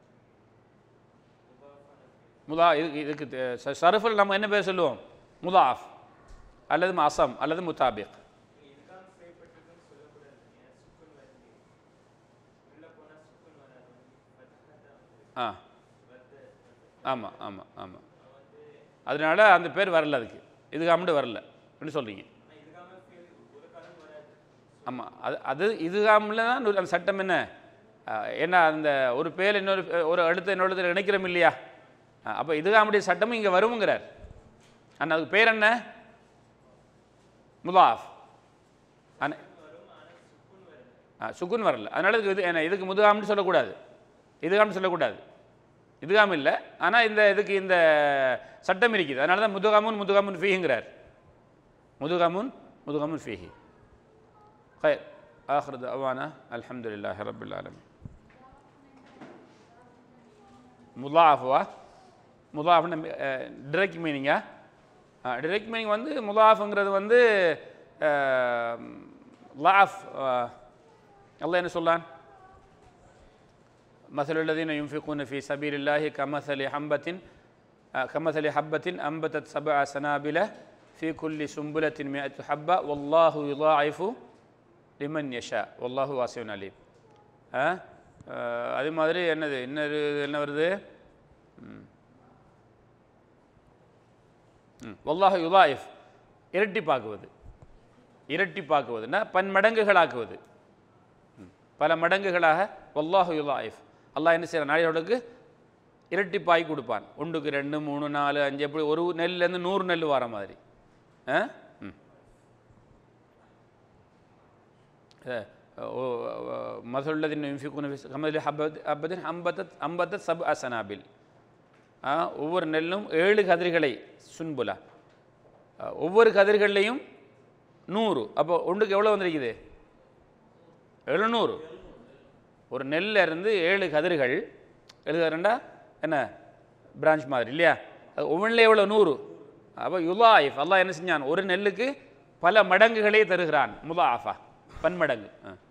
முதாஃபர ஃபேல் முதா இது இதுக்கு தெ- ச- சரஃபில் நம்ம என்ன பேர் சொல்லுவோம் முதாஃப் அல்லது அசம் அல்லது முத்தாபிக் இதுதான் செய்யப்பட்டிருக்குன்னு சொல்லக்கூடாது ஏன் சுக்குன் வருது உள்ள போனால் சுக்குன் வராது ஃபத்ஹா தான் வருது ஆ ஆமாம் ஆமாம் ஆமாம் அதனால அந்த பேர் வரல அதுக்கு இதுகாமண்டு வரல அப்படின்னு சொல்கிறீங்க ஆமாம் அது அது இதுகாமில் தான் அந்த சட்டம் என்ன ஆ, என்ன அந்த ஒரு பேர் இன்னொரு பே- ஒரு அடுத்த இன்னொரு இணைக்கிறோம் இல்லையா அப்போ இதுகாமுடைய சட்டமும் இங்கே வருமுங்கிறார் ஆனால் அதுக்கு பேர் என்ன முதாஃப் ஆனால் ஆ சுக்குன் வரல அதனால இதுக்கு இது என்ன இதுக்கு முதுகாம்னு சொல்லக்கூடாது இதுகாம்னு சொல்லக்கூடாது இதுகாம் இல்லை ஆனால் இந்த இதுக்கு இந்த சட்டம் இருக்குது அதனால தான் முதுகாமுன் முதுகாமுன் ஃபீஹுங்கிறார் முதுகாமுன் முதுகாமுன் ஃபீஹி خير آخر دعوانا الحمد لله رب العالمين முலாஃபுவா முலாஃப்னு டிரெக்ட் மீனிங்கா டிரெக்ட் மீனிங் வந்து முலாஃபுங்கிறது வந்து லாஃப் அல்லாஹ் என்ன சொல்லான் مثل الذين ينفقون في سبيل الله كمثل حبة آه، كمثل حبة أنبتت سبع سنابل في كل سنبلة مئة حبة والله يضاعف لمن يشاء والله واسع عليم ஆ ஆஹ், அதே மாதிரி என்னது இன்னொரு என்ன வருது ம். ம் வல்லாஹு யுதாயிஃப் இரட்டிப்பாக்குவது இரட்டிப்பாக்குவதுன்னா பன்மடங்குகளாக்குவது ம். பல மடங்குகளாக வல்லாஹு யுதாயிஃப் அல்லாஹ் என்ன செய்கிறான் நாளையோடுக்கு இரட்டிப்பாய் கொடுப்பான் ஒன்றுக்கு ரெண்டு மூணு நாலு அஞ்சு எப்படி ஒரு நெல்லேருந்து நூறு நெல் வர மாதிரி ஆ ம் மதுள்ளதின் கமதி ஹப்பத் ஹப்பத்தின் அம்பத்தத் அம்பத்தத் சப் அசனாபில் ஆ, ஒவ்வொரு நெல்லும் ஏழு கதிர்களை சுன்புலா ஆ, ஒவ்வொரு கதிர்கள்லையும் நூறு அப்போ ஒன்றுக்கு எவ்வளோ வந்திருக்குது எழுநூறு ஒரு நெல்ல இருந்து ஏழு கதிர்கள் எழுதுறா என்ன பிரான்ச் மாதிரி இல்லையா அது ஒவ்வொன்றில் எவ்வளோ நூறு அப்போ யுலாயிஃப் அல்லாஹ் என்ன செஞ்சான் ஒரு நெல்லுக்கு பல மடங்குகளே தருகிறான் முலாஃபா பன்மடங்கு ஆ